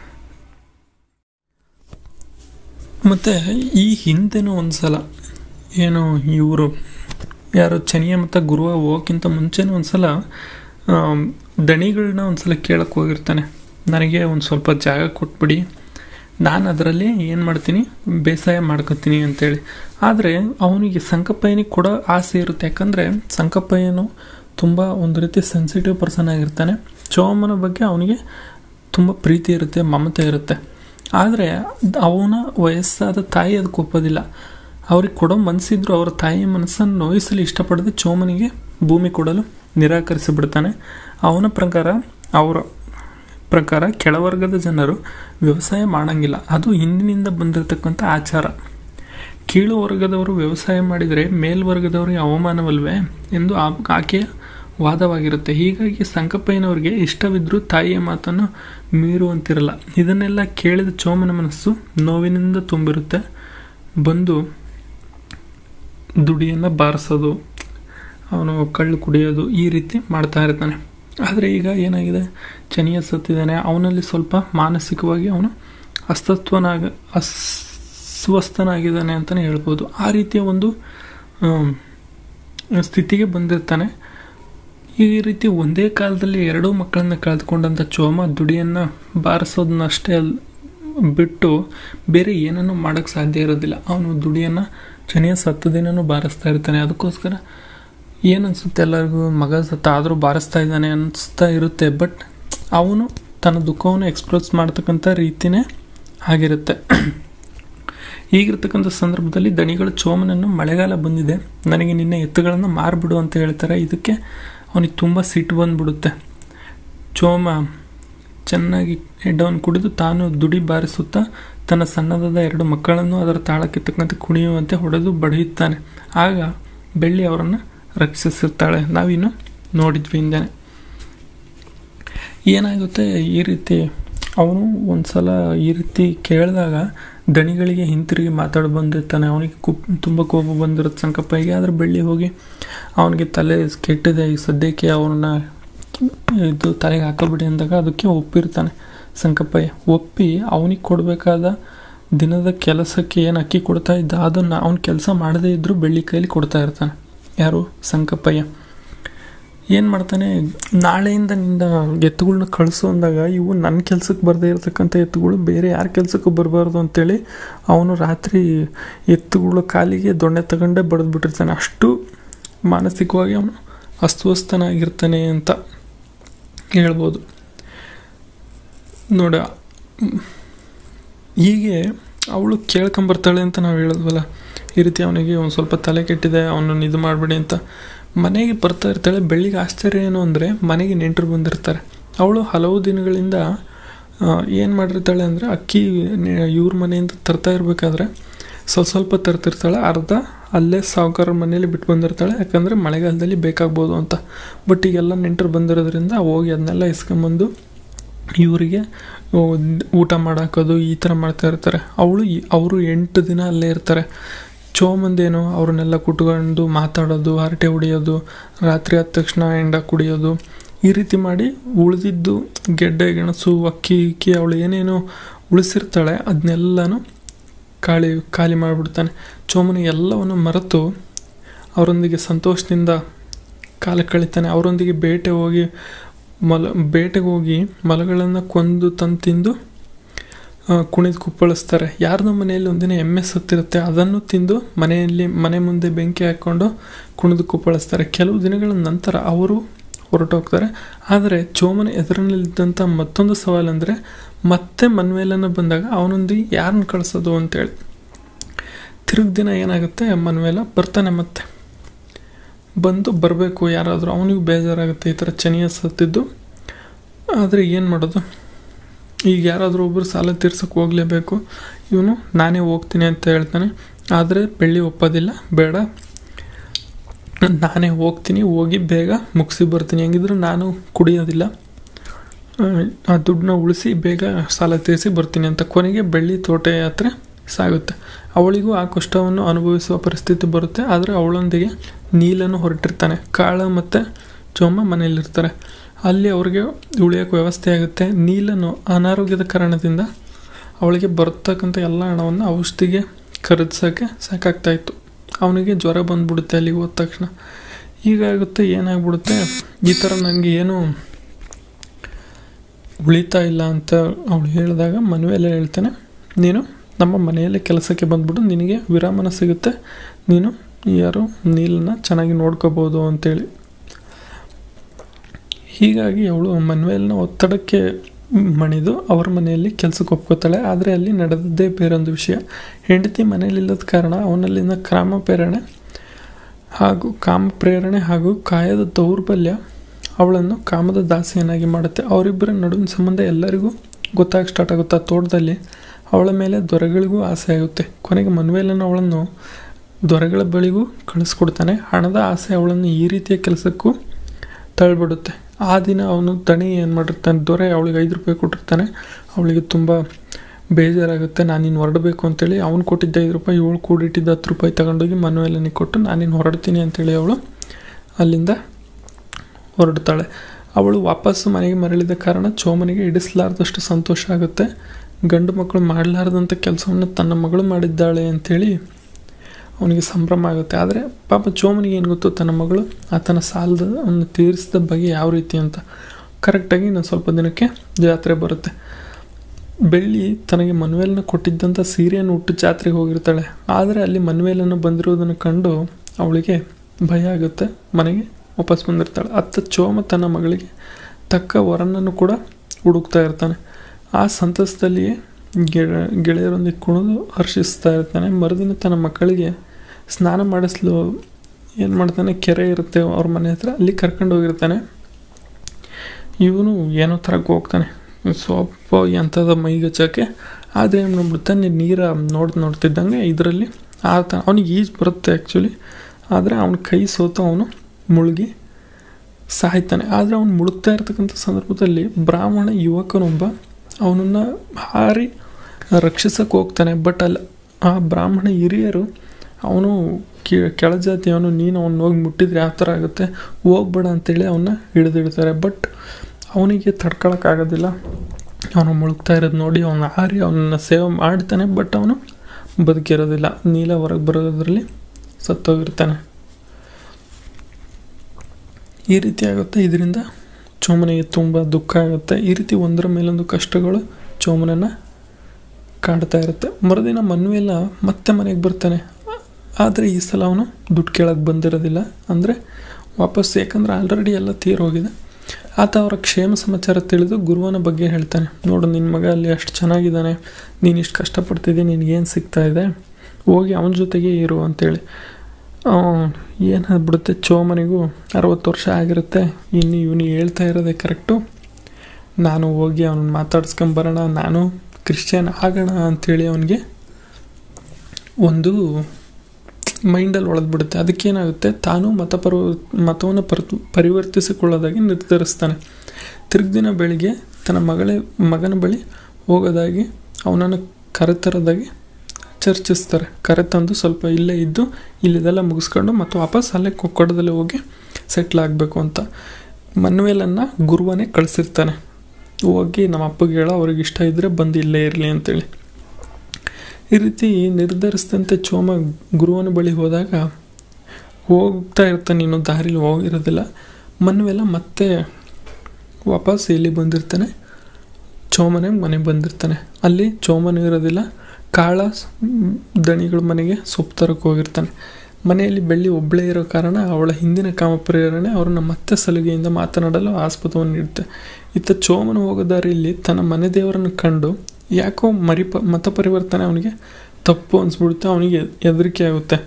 ಮತ್ತು ಈ ಹಿಂದೆನೂ ಒಂದು ಸಲ ಏನು ಇವರು ಯಾರು ಚನಿಯ ಮತ್ತು ಗುರುವ ಹೋಗೋಕ್ಕಿಂತ ಮುಂಚೆನೂ ಒಂದು ಸಲ ದಣಿಗಳನ್ನ ಒಂದು ಸಲ ಕೇಳಕ್ಕೆ ಹೋಗಿರ್ತಾನೆ ನನಗೆ ಒಂದು ಸ್ವಲ್ಪ ಜಾಗ ಕೊಟ್ಬಿಡಿ ನಾನು ಅದರಲ್ಲಿ ಏನು ಮಾಡ್ತೀನಿ ಬೇಸಾಯ ಮಾಡ್ಕೊತೀನಿ ಅಂತೇಳಿ ಆದರೆ ಅವನಿಗೆ ಸಂಕಪ್ಪಯ್ಯನಿಗೆ ಕೊಡೋ ಆಸೆ ಇರುತ್ತೆ ಯಾಕಂದರೆ ಸಂಕಪ್ಪಯ್ಯನು ತುಂಬ ಒಂದು ರೀತಿ ಸೆನ್ಸಿಟಿವ್ ಪರ್ಸನ್ ಆಗಿರ್ತಾನೆ ಚೋಮನ ಬಗ್ಗೆ ಅವನಿಗೆ ತುಂಬ ಪ್ರೀತಿ ಇರುತ್ತೆ ಮಮತೆ ಇರುತ್ತೆ ಆದರೆ ಅವನ ವಯಸ್ಸಾದ ತಾಯಿ ಅದಕ್ಕೆ ಒಪ್ಪೋದಿಲ್ಲ ಅವ್ರಿಗೆ ಕೊಡೋ ಮನಸ್ಸಿದ್ರು ಅವರ ತಾಯಿ ಮನಸ್ಸನ್ನು ನೋಯಿಸಲು ಇಷ್ಟಪಡದೆ ಚೋಮನಿಗೆ ಭೂಮಿ ಕೊಡಲು ನಿರಾಕರಿಸಿ ಬಿಡ್ತಾನೆ ಅವನ ಪ್ರಕಾರ ಅವರ ಪ್ರಕಾರ ಕೆಳವರ್ಗದ ಜನರು ವ್ಯವಸಾಯ ಮಾಡಂಗಿಲ್ಲ ಅದು ಹಿಂದಿನಿಂದ ಬಂದಿರತಕ್ಕಂಥ ಆಚಾರ ಕೀಳು ವರ್ಗದವರು ವ್ಯವಸಾಯ ಮಾಡಿದರೆ ಮೇಲ್ವರ್ಗದವರಿಗೆ ಅವಮಾನವಲ್ವೇ ಎಂದು ಆಕೆಯ ವಾದವಾಗಿರುತ್ತೆ ಹೀಗಾಗಿ ಸಂಕಪ್ಪಯ್ಯನವರಿಗೆ ಇಷ್ಟವಿದ್ದರೂ ತಾಯಿಯ ಮಾತನ್ನು ಮೀರುವಂತಿರಲ್ಲ ಇದನ್ನೆಲ್ಲ ಕೇಳಿದ ಚೋಮನ ಮನಸ್ಸು ನೋವಿನಿಂದ ತುಂಬಿರುತ್ತೆ ಬಂದು ದುಡಿಯನ್ನು ಬಾರಿಸೋದು ಅವನು ಕಳ್ಳು ಕುಡಿಯೋದು ಈ ರೀತಿ ಮಾಡ್ತಾ ಇರ್ತಾನೆ ಆದರೆ ಈಗ ಏನಾಗಿದೆ ಚನಿಯ ಸತ್ತಿದ್ದಾನೆ ಅವನಲ್ಲಿ ಸ್ವಲ್ಪ ಮಾನಸಿಕವಾಗಿ ಅವನು ಅಸ್ತತ್ವನಾಗ ಅಸ್ವಸ್ಥನಾಗಿದ್ದಾನೆ ಅಂತಲೇ ಹೇಳ್ಬೋದು ಆ ರೀತಿಯ ಒಂದು ಸ್ಥಿತಿಗೆ ಬಂದಿರ್ತಾನೆ ಈ ರೀತಿ ಒಂದೇ ಕಾಲದಲ್ಲಿ ಎರಡೂ ಮಕ್ಕಳನ್ನ ಕಳೆದುಕೊಂಡಂಥ ಚೋಮ ದುಡಿಯನ್ನು ಬಾರಿಸೋದನ್ನಷ್ಟೇ ಅಲ್ ಬಿಟ್ಟು ಬೇರೆ ಏನನ್ನು ಮಾಡೋಕ್ಕೆ ಸಾಧ್ಯ ಇರೋದಿಲ್ಲ ಅವನು ದುಡಿಯನ್ನು ಚನಿಯ ಸತ್ತ ದಿನನೂ ಬಾರಿಸ್ತಾ ಇರ್ತಾನೆ ಅದಕ್ಕೋಸ್ಕರ ಏನನ್ಸುತ್ತೆ ಎಲ್ಲರಿಗೂ ಮಗ ಸತ್ತ ಆದರೂ ಬಾರಿಸ್ತಾ ಇದ್ದಾನೆ ಅನಿಸ್ತಾ ಇರುತ್ತೆ ಬಟ್ ಅವನು ತನ್ನ ದುಃಖವನ್ನು ಎಕ್ಸ್ಪ್ರೆಸ್ ಮಾಡ್ತಕ್ಕಂಥ ರೀತಿನೇ ಆಗಿರುತ್ತೆ ಈಗಿರ್ತಕ್ಕಂಥ ಸಂದರ್ಭದಲ್ಲಿ ದಣಿಗಳ ಚೋಮನನ್ನು ಮಳೆಗಾಲ ಬಂದಿದೆ ನನಗೆ ನಿನ್ನೆ ಎತ್ತುಗಳನ್ನು ಮಾರಿಬಿಡು ಅಂತ ಹೇಳ್ತಾರೆ ಇದಕ್ಕೆ ಅವನಿಗೆ ತುಂಬ ಸಿಟ್ಟು ಬಂದ್ಬಿಡುತ್ತೆ ಚೋಮ ಚೆನ್ನಾಗಿ ಹೆಡ್ಡವನ್ನು ಕುಡಿದು ತಾನು ದುಡಿ ಬಾರಿಸುತ್ತಾ ತನ್ನ ಸಣ್ಣದಾದ ಎರಡು ಮಕ್ಕಳನ್ನು ಅದರ ತಾಳಕ್ಕೆ ತಕ್ಕಂತೆ ಕುಣಿಯುವಂತೆ ಹೊಡೆದು ಬಡಿಯುತ್ತಾನೆ ಆಗ ಬೆಳ್ಳಿ ಅವರನ್ನು ರಕ್ಷಿಸಿರ್ತಾಳೆ ನಾವಿನ್ನು ನೋಡಿದ್ವಿ ಹಿಂದೆನೆ ಏನಾಗುತ್ತೆ ಈ ರೀತಿ ಅವನು ಒಂದು ಸಲ ಈ ರೀತಿ ಕೇಳಿದಾಗ ದಣಿಗಳಿಗೆ ಹಿಂತಿರುಗಿ ಮಾತಾಡಿ ಬಂದಿರ್ತಾನೆ ಅವನಿಗೆ ಕುಪ್ ತುಂಬ ಕೋಪ ಬಂದಿರುತ್ತೆ ಸಂಕಪ್ಪಯ್ಯಗೆ ಆದರೆ ಬೆಳ್ಳಿ ಹೋಗಿ ಅವನಿಗೆ ತಲೆ ಕೆಟ್ಟಿದೆ ಈ ಸದ್ಯಕ್ಕೆ ಅವನ್ನ ಇದು ತಲೆಗೆ ಹಾಕೋಬಿಡಿ ಅಂದಾಗ ಅದಕ್ಕೆ ಒಪ್ಪಿರ್ತಾನೆ ಸಂಕಪ್ಪಯ್ಯ ಒಪ್ಪಿ ಅವನಿಗೆ ಕೊಡಬೇಕಾದ ದಿನದ ಕೆಲಸಕ್ಕೆ ಏನು ಅಕ್ಕಿ ಕೊಡ್ತಾ ಇದ್ದ ಅದನ್ನು ಅವ್ನು ಕೆಲಸ ಮಾಡದೇ ಇದ್ದರೂ ಬೆಳ್ಳಿ ಕೈಲಿ ಕೊಡ್ತಾ ಇರ್ತಾನೆ ಯಾರು ಸಂಕಪ್ಪಯ್ಯ ಏನು ಮಾಡ್ತಾನೆ ನಾಳೆಯಿಂದ ನಿಂದ ಎತ್ತುಗಳನ್ನ ಕಳಿಸು ಅಂದಾಗ ಇವು ನನ್ನ ಕೆಲಸಕ್ಕೆ ಬರದೇ ಇರತಕ್ಕಂಥ ಎತ್ತುಗಳು ಬೇರೆ ಯಾರ ಕೆಲಸಕ್ಕೂ ಬರಬಾರ್ದು ಅಂತೇಳಿ ಅವನು ರಾತ್ರಿ ಎತ್ತುಗಳ ಕಾಲಿಗೆ ದೊಣ್ಣೆ ತಗೊಂಡೇ ಬಡ್ದು ಬಿಟ್ಟಿರ್ತಾನೆ ಅಷ್ಟು ಮಾನಸಿಕವಾಗಿ ಅವನು ಅಸ್ವಸ್ಥನಾಗಿರ್ತಾನೆ ಅಂತ ಹೇಳ್ಬೋದು ನೋಡ ಹೀಗೆ ಅವಳು ಕೇಳ್ಕೊಂಬರ್ತಾಳೆ ಅಂತ ನಾವು ಹೇಳಿದ್ವಲ್ಲ ಈ ರೀತಿ ಅವನಿಗೆ ಒಂದು ಸ್ವಲ್ಪ ತಲೆ ಕೆಟ್ಟಿದೆ ಅವನನ್ನು ಇದು ಮಾಡಬೇಡಿ ಅಂತ ಮನೆಗೆ ಬರ್ತಾ ಇರ್ತಾಳೆ ಬೆಳ್ಳಿಗೆ ಆಶ್ಚರ್ಯ ಏನು ಅಂದರೆ ಮನೆಗೆ ನೆಂಟರು ಬಂದಿರ್ತಾರೆ ಅವಳು ಹಲವು ದಿನಗಳಿಂದ ಏನು ಮಾಡಿರ್ತಾಳೆ ಅಂದರೆ ಅಕ್ಕಿ ಇವ್ರ ಮನೆಯಿಂದ ತರ್ತಾ ಇರಬೇಕಾದ್ರೆ ಸ್ವಲ್ಪ ಸ್ವಲ್ಪ ತರ್ತಿರ್ತಾಳೆ ಅರ್ಧ ಅಲ್ಲೇ ಸಾವುಕಾರ ಮನೇಲಿ ಬಿಟ್ಟು ಬಂದಿರ್ತಾಳೆ ಯಾಕಂದರೆ ಮಳೆಗಾಲದಲ್ಲಿ ಬೇಕಾಗ್ಬೋದು ಅಂತ ಬಟ್ ಈಗೆಲ್ಲ ನೆಂಟರು ಬಂದಿರೋದ್ರಿಂದ ಹೋಗಿ ಅದನ್ನೆಲ್ಲ ಇಸ್ಕೊಂಬಂದು ಇವರಿಗೆ ಊಟ ಮಾಡಾಕೋದು ಈ ಥರ ಮಾಡ್ತಾ ಇರ್ತಾರೆ ಅವಳು ಅವರು ಎಂಟು ದಿನ ಅಲ್ಲೇ ಇರ್ತಾರೆ ಚೋಮಂದೇನು ಅವ್ರನ್ನೆಲ್ಲ ಕುಟ್ಕೊಂಡು ಮಾತಾಡೋದು ಹರಟೆ ಹೊಡಿಯೋದು ರಾತ್ರಿ ಆದ ತಕ್ಷಣ ಎಂಡ ಕುಡಿಯೋದು ಈ ರೀತಿ ಮಾಡಿ ಉಳಿದಿದ್ದು ಗೆಡ್ಡೆ ಗೆಣಸು ಅಕ್ಕಿ ಇಕ್ಕಿ ಅವಳು ಏನೇನು ಉಳಿಸಿರ್ತಾಳೆ ಅದನ್ನೆಲ್ಲನೂ ಖಾಲಿ ಖಾಲಿ ಮಾಡಿಬಿಡ್ತಾನೆ ಚೋಮನ ಎಲ್ಲವನ್ನು ಮರೆತು ಅವರೊಂದಿಗೆ ಸಂತೋಷದಿಂದ ಕಾಲ ಕಳಿತಾನೆ ಅವರೊಂದಿಗೆ ಬೇಟೆ ಹೋಗಿ ಮಲ ಬೇಟೆಗೆ ಹೋಗಿ ಮಲಗಳನ್ನು ಕೊಂದು ತಂದು ತಿಂದು ಕುಣಿದು ಕುಪ್ಪಳಿಸ್ತಾರೆ ಯಾರ್ದೋ ಮನೆಯಲ್ಲಿ ಒಂದಿನ ಎಮ್ಮೆ ಸತ್ತಿರುತ್ತೆ ಅದನ್ನು ತಿಂದು ಮನೆಯಲ್ಲಿ ಮನೆ ಮುಂದೆ ಬೆಂಕಿ ಹಾಕ್ಕೊಂಡು ಕುಣಿದು ಕುಪ್ಪಳಿಸ್ತಾರೆ ಕೆಲವು ದಿನಗಳ ನಂತರ ಅವರು ಹೊರಟೋಗ್ತಾರೆ ಆದರೆ ಚೋಮನ ಎದುರಿನಲ್ಲಿದ್ದಂಥ ಮತ್ತೊಂದು ಸವಾಲೆಂದರೆ ಮತ್ತೆ ಮನ್ವೇಲನ ಬಂದಾಗ ಅವನೊಂದಿಗೆ ಯಾರನ್ನ ಕಳಿಸೋದು ಅಂತೇಳಿ ತಿರುಗಿ ದಿನ ಏನಾಗುತ್ತೆ ಮನ್ವೇಲ ಬರ್ತಾನೆ ಮತ್ತೆ ಬಂದು ಬರಬೇಕು ಯಾರಾದರೂ ಅವನಿಗೂ ಬೇಜಾರಾಗುತ್ತೆ ಈ ಥರ ಚನಿಯ ಸತ್ತಿದ್ದು ಆದರೆ ಏನು ಮಾಡೋದು ಈಗ ಯಾರಾದರೂ ಒಬ್ಬರು ಸಾಲ ತೀರ್ಸಕ್ಕೆ ಹೋಗಲೇಬೇಕು ಇವನು ನಾನೇ ಹೋಗ್ತೀನಿ ಅಂತ ಹೇಳ್ತಾನೆ ಆದರೆ ಬೆಳ್ಳಿ ಒಪ್ಪೋದಿಲ್ಲ ಬೇಡ ನಾನೇ ಹೋಗ್ತೀನಿ ಹೋಗಿ ಬೇಗ ಮುಗಿಸಿ ಬರ್ತೀನಿ ಹೆಂಗಿದ್ರು ನಾನು ಕುಡಿಯೋದಿಲ್ಲ ಆ ದುಡ್ಡನ್ನ ಉಳಿಸಿ ಬೇಗ ಸಾಲ ತೀರಿಸಿ ಬರ್ತೀನಿ ಅಂತ ಕೊನೆಗೆ ಬೆಳ್ಳಿ ತೋಟ ಯಾತ್ರೆ ಸಾಗುತ್ತೆ ಅವಳಿಗೂ ಆ ಕಷ್ಟವನ್ನು ಅನುಭವಿಸುವ ಪರಿಸ್ಥಿತಿ ಬರುತ್ತೆ ಆದರೆ ಅವಳೊಂದಿಗೆ ನೀಲನ್ನು ಹೊರಟಿರ್ತಾನೆ ಕಾಳ ಮತ್ತು ಚೋಮ ಮನೆಯಲ್ಲಿರ್ತಾರೆ ಅಲ್ಲಿ ಅವ್ರಿಗೆ ಉಳಿಯೋಕ್ಕೆ ವ್ಯವಸ್ಥೆ ಆಗುತ್ತೆ ನೀಲನು ಅನಾರೋಗ್ಯದ ಕಾರಣದಿಂದ ಅವಳಿಗೆ ಬರ್ತಕ್ಕಂಥ ಎಲ್ಲ ಹಣವನ್ನು ಔಷಧಿಗೆ ಖರೀದಿಸೋಕ್ಕೆ ಸಾಕಾಗ್ತಾಯಿತ್ತು ಅವನಿಗೆ ಜ್ವರ ಬಂದ್ಬಿಡುತ್ತೆ ಅಲ್ಲಿಗೆ ಹೋದ ತಕ್ಷಣ ಹೀಗಾಗುತ್ತೆ ಏನಾಗ್ಬಿಡುತ್ತೆ ಈ ಥರ ನನಗೆ ಏನು ಉಳಿತಾ ಇಲ್ಲ ಅಂತ ಅವಳು ಹೇಳಿದಾಗ ಮನವೆಲ್ಲ ಹೇಳ್ತಾನೆ ನೀನು ನಮ್ಮ ಮನೆಯಲ್ಲೇ ಕೆಲಸಕ್ಕೆ ಬಂದ್ಬಿಟ್ಟು ನಿನಗೆ ವಿರಾಮನ ಸಿಗುತ್ತೆ ನೀನು ಯಾರು ನೀಲನ್ನ ಚೆನ್ನಾಗಿ ನೋಡ್ಕೋಬೋದು ಅಂತೇಳಿ ಹೀಗಾಗಿ ಅವಳು ಮನ್ವೇಲ್ನ ಒತ್ತಡಕ್ಕೆ ಮಣಿದು ಅವ್ರ ಮನೆಯಲ್ಲಿ ಕೆಲಸಕ್ಕೆ ಒಪ್ಕೋತಾಳೆ ಆದರೆ ಅಲ್ಲಿ ನಡೆದದ್ದೇ ಬೇರೊಂದು ವಿಷಯ ಹೆಂಡತಿ ಮನೆಯಲ್ಲಿಲ್ಲದ ಕಾರಣ ಅವನಲ್ಲಿನ ಕಾಮ ಪ್ರೇರಣೆ ಹಾಗೂ ಕಾಮ ಪ್ರೇರಣೆ ಹಾಗೂ ಕಾಯದ ದೌರ್ಬಲ್ಯ ಅವಳನ್ನು ಕಾಮದ ದಾಸಿಯನ್ನಾಗಿ ಮಾಡುತ್ತೆ ಅವರಿಬ್ಬರ ನಡುವಿನ ಸಂಬಂಧ ಎಲ್ಲರಿಗೂ ಗೊತ್ತಾಗ ಸ್ಟಾರ್ಟ್ ಆಗುತ್ತೆ ಆ ತೋಟದಲ್ಲಿ ಅವಳ ಮೇಲೆ ದೊರೆಗಳಿಗೂ ಆಸೆ ಆಗುತ್ತೆ ಕೊನೆಗೆ ಮನ್ವೇಲನ್ನು ಅವಳನ್ನು ದೊರೆಗಳ ಬಳಿಗೂ ಕಳಿಸ್ಕೊಡ್ತಾನೆ ಹಣದ ಆಸೆ ಅವಳನ್ನು ಈ ರೀತಿಯ ಕೆಲಸಕ್ಕೂ ತಳ್ಳಿಬಿಡುತ್ತೆ ಆ ದಿನ ಅವನು ದಣಿ ಏನು ಮಾಡಿರ್ತಾನೆ ದೊರೆ ಅವಳಿಗೆ ಐದು ರೂಪಾಯಿ ಕೊಟ್ಟಿರ್ತಾನೆ ಅವಳಿಗೆ ತುಂಬ ಬೇಜಾರಾಗುತ್ತೆ ನಾನಿನ್ನು ಹೊರಡಬೇಕು ಅಂತೇಳಿ ಅವ್ನು ಕೊಟ್ಟಿದ್ದ ಐದು ರೂಪಾಯಿ ಇವಳು ಕೂಡಿಟ್ಟಿದ್ದ ಹತ್ತು ರೂಪಾಯಿ ತಗೊಂಡೋಗಿ ಮನವೆಲ್ಲನಿಗೆ ಕೊಟ್ಟು ನಾನಿನ್ನು ಹೊರಡ್ತೀನಿ ಅಂತೇಳಿ ಅವಳು ಅಲ್ಲಿಂದ ಹೊರಡ್ತಾಳೆ ಅವಳು ವಾಪಸ್ಸು ಮನೆಗೆ ಮರಳಿದ ಕಾರಣ ಚೋಮನಿಗೆ ಇಡಿಸಲಾರ್ದಷ್ಟು ಸಂತೋಷ ಆಗುತ್ತೆ ಗಂಡು ಮಕ್ಕಳು ಮಾಡಲಾರ್ದಂಥ ಕೆಲಸವನ್ನು ತನ್ನ ಮಗಳು ಮಾಡಿದ್ದಾಳೆ ಅಂಥೇಳಿ ಅವನಿಗೆ ಸಂಭ್ರಮ ಆಗುತ್ತೆ ಆದರೆ ಪಾಪ ಚೋಮನಿಗೆ ಏನು ಗೊತ್ತು ತನ್ನ ಮಗಳು ಆತನ ಸಾಲದ ಅವನು ತೀರಿಸಿದ ಬಗ್ಗೆ ಯಾವ ರೀತಿ ಅಂತ ಕರೆಕ್ಟಾಗಿ ಇನ್ನೊಂದು ಸ್ವಲ್ಪ ದಿನಕ್ಕೆ ಜಾತ್ರೆ ಬರುತ್ತೆ ಬೆಳ್ಳಿ ತನಗೆ ಮನ್ವೇಲನ ಕೊಟ್ಟಿದ್ದಂಥ ಸೀರೆಯನ್ನು ಉಟ್ಟು ಜಾತ್ರೆಗೆ ಹೋಗಿರ್ತಾಳೆ ಆದರೆ ಅಲ್ಲಿ ಮನ್ವೇಲನ್ನು ಬಂದಿರೋದನ್ನು ಕಂಡು ಅವಳಿಗೆ ಭಯ ಆಗುತ್ತೆ ಮನೆಗೆ ವಾಪಸ್ ಬಂದಿರ್ತಾಳೆ ಅತ್ತ ಚೋಮ ತನ್ನ ಮಗಳಿಗೆ ತಕ್ಕ ವರನನ್ನು ಕೂಡ ಹುಡುಕ್ತಾ ಇರ್ತಾನೆ ಆ ಸಂತಸದಲ್ಲಿಯೇ ಗೆಳ ಗೆಳೆಯರೊಂದಿಗೆ ಕುಣಿದು ಹರ್ಷಿಸ್ತಾ ಇರ್ತಾನೆ ಮರುದಿನ ತನ್ನ ಮಕ್ಕಳಿಗೆ ಸ್ನಾನ ಮಾಡಿಸ್ಲು ಏನು ಮಾಡ್ತಾನೆ ಕೆರೆ ಇರುತ್ತೆ ಅವ್ರ ಮನೆ ಹತ್ರ ಅಲ್ಲಿ ಕರ್ಕೊಂಡು ಹೋಗಿರ್ತಾನೆ ಇವನು ಏನೋ ಥರಕ್ಕೆ ಹೋಗ್ತಾನೆ ಸೊಪ್ಪು ಎಂಥದ ಮೈಗಚ್ಚೋಕ್ಕೆ ಆದರೆ ಏನು ಮಾಡ್ಬಿಡ್ತಾನೆ ನೀರ ನೋಡಿ ನೋಡ್ತಿದ್ದಂಗೆ ಇದರಲ್ಲಿ ಆತ ಅವನಿಗೆ ಈಜು ಬರುತ್ತೆ ಆ್ಯಕ್ಚುಲಿ ಆದರೆ ಅವನ ಕೈ ಸೋತು ಅವನು ಮುಳುಗಿ ಸಾಯ್ತಾನೆ ಆದರೆ ಅವನು ಮುಳುಗ್ತಾ ಇರ್ತಕ್ಕಂಥ ಸಂದರ್ಭದಲ್ಲಿ ಬ್ರಾಹ್ಮಣ ಯುವಕನೊಬ್ಬ ಅವನನ್ನು ಹಾರಿ ರಕ್ಷಿಸಕ್ಕೆ ಹೋಗ್ತಾನೆ ಬಟ್ ಅಲ್ಲಿ ಆ ಬ್ರಾಹ್ಮಣ ಹಿರಿಯರು ಅವನು ಕೆಳಜಾತಿಯವನು ನೀನು ಅವನು ಹೋಗಿ ಮುಟ್ಟಿದ್ರೆ ಯಾವ ಥರ ಆಗುತ್ತೆ ಹೋಗ್ಬೇಡ ಅಂತೇಳಿ ಅವನ್ನ ಹಿಡಿದಿಡ್ತಾರೆ ಬಟ್ ಅವನಿಗೆ ತಡ್ಕೊಳಕ್ಕಾಗೋದಿಲ್ಲ ಅವನು ಮುಳುಗ್ತಾ ಇರೋದು ನೋಡಿ ಅವನ ಹಾರಿ ಅವನನ್ನು ಸೇವೆ ಮಾಡ್ತಾನೆ ಬಟ್ ಅವನು ಬದುಕಿರೋದಿಲ್ಲ ನೀಲ ಹೊರಗೆ ಬರೋದ್ರಲ್ಲಿ ಸತ್ತೋಗಿರ್ತಾನೆ ಈ ರೀತಿ ಆಗುತ್ತೆ ಇದರಿಂದ ಚೋಮನಿಗೆ ತುಂಬ ದುಃಖ ಆಗುತ್ತೆ ಈ ರೀತಿ ಒಂದರ ಮೇಲೊಂದು ಕಷ್ಟಗಳು ಚೋಮನನ್ನು ಕಾಡ್ತಾ ಇರುತ್ತೆ ಮರುದಿನ ಮನ್ವೆಲ್ಲ ಮತ್ತೆ ಮನೆಗೆ ಬರ್ತಾನೆ ಆದರೆ ಈ ಸಲ ಅವನು ದುಡ್ಡು ಕೇಳಕ್ಕೆ ಬಂದಿರೋದಿಲ್ಲ ಅಂದರೆ ವಾಪಸ್ ಯಾಕಂದ್ರೆ ಆಲ್ರೆಡಿ ಎಲ್ಲ ತೀರೋಗಿದೆ ಆತ ಅವರ ಕ್ಷೇಮ ಸಮಾಚಾರ ತಿಳಿದು ಗುರುವನ ಬಗ್ಗೆ ಹೇಳ್ತಾನೆ ನೋಡು ನಿನ್ನ ಮಗ ಅಲ್ಲಿ ಅಷ್ಟು ಚೆನ್ನಾಗಿದ್ದಾನೆ ನೀನು ಇಷ್ಟು ಕಷ್ಟಪಡ್ತಿದ್ದೆ ನಿನಗೇನು ಸಿಗ್ತಾ ಇದೆ ಹೋಗಿ ಅವನ ಜೊತೆಗೆ ಇರು ಅಂತೇಳಿ ಏನಾಗ್ಬಿಡುತ್ತೆ ಚೋಮನಿಗೂ ಅರವತ್ತು ವರ್ಷ ಆಗಿರುತ್ತೆ ಇನ್ನು ಇವನು ಹೇಳ್ತಾ ಇರೋದೇ ಕರೆಕ್ಟು ನಾನು ಹೋಗಿ ಅವನು ಮಾತಾಡ್ಸ್ಕೊಂಬರೋಣ ನಾನು ಕ್ರಿಶ್ಚಿಯನ್ ಆಗೋಣ ಅಂಥೇಳಿ ಅವನಿಗೆ ಒಂದು ಮೈಂಡಲ್ಲಿ ಒಳದ್ಬಿಡುತ್ತೆ ಅದಕ್ಕೇನಾಗುತ್ತೆ ತಾನು ಮತ ಪರ್ವ ಮತವನ್ನು ಪರ್ ಪರಿವರ್ತಿಸಿಕೊಳ್ಳೋದಾಗಿ ನಿರ್ಧರಿಸ್ತಾನೆ ತಿರುಗಿ ದಿನ ಬೆಳಿಗ್ಗೆ ತನ್ನ ಮಗಳೇ ಮಗನ ಬಳಿ ಹೋಗೋದಾಗಿ ಅವನನ್ನು ಕರೆತರೋದಾಗಿ ಚರ್ಚಿಸ್ತಾರೆ ಕರೆತಂದು ಸ್ವಲ್ಪ ಇಲ್ಲೇ ಇದ್ದು ಇಲ್ಲಿದೆಲ್ಲ ಮುಗಿಸ್ಕೊಂಡು ಮತ್ತು ವಾಪಸ್ ಅಲ್ಲೇ ಕೊಕ್ಕಡದಲ್ಲಿ ಹೋಗಿ ಸೆಟ್ಲ್ ಆಗಬೇಕು ಅಂತ ಮನ್ವೇಲನ್ನು ಗುರುವನೇ ಕಳಿಸಿರ್ತಾನೆ ಹೋಗಿ ನಮ್ಮ ಅಪ್ಪಗೆ ಹೇಳೋ ಅವ್ರಿಗೆ ಇಷ್ಟ ಇದ್ದರೆ ಬಂದು ಇಲ್ಲೇ ಇರಲಿ ಅಂತೇಳಿ ಈ ರೀತಿ ನಿರ್ಧರಿಸಿದಂತೆ ಚೋಮ ಗುರುವನ ಬಳಿ ಹೋದಾಗ ಹೋಗ್ತಾ ಇರ್ತಾನೆ ಇನ್ನೂ ದಾರಿಲಿ ಹೋಗಿರೋದಿಲ್ಲ ಮನ್ವೆಲ್ಲ ಮತ್ತೆ ವಾಪಸ್ ಇಲ್ಲಿ ಬಂದಿರ್ತಾನೆ ಚೋಮನೆ ಮನೆಗೆ ಬಂದಿರ್ತಾನೆ ಅಲ್ಲಿ ಚೋಮನ ಇರೋದಿಲ್ಲ ಕಾಳ ದಣಿಗಳ ಮನೆಗೆ ಸೊಪ್ಪು ತರಕ್ಕೆ ಹೋಗಿರ್ತಾನೆ ಮನೆಯಲ್ಲಿ ಬೆಳ್ಳಿ ಒಬ್ಬಳೇ ಇರೋ ಕಾರಣ ಅವಳ ಹಿಂದಿನ ಕಾಮ ಪ್ರೇರಣೆ ಅವ್ರನ್ನ ಮತ್ತೆ ಸಲುಗೆಯಿಂದ ಮಾತನಾಡಲು ಆಸ್ಪದವನ್ನು ನೀಡುತ್ತೆ ಇತ್ತ ಚೋಮನ ಹೋಗೋ ದಾರಿಯಲ್ಲಿ ತನ್ನ ಮನೆ ದೇವರನ್ನು ಕಂಡು ಯಾಕೋ ಮರಿ ಪ ಮತ ಪರಿವರ್ತನೆ ಅವನಿಗೆ ತಪ್ಪು ಅನಿಸ್ಬಿಡುತ್ತೆ ಅವನಿಗೆ ಹೆದರಿಕೆ ಆಗುತ್ತೆ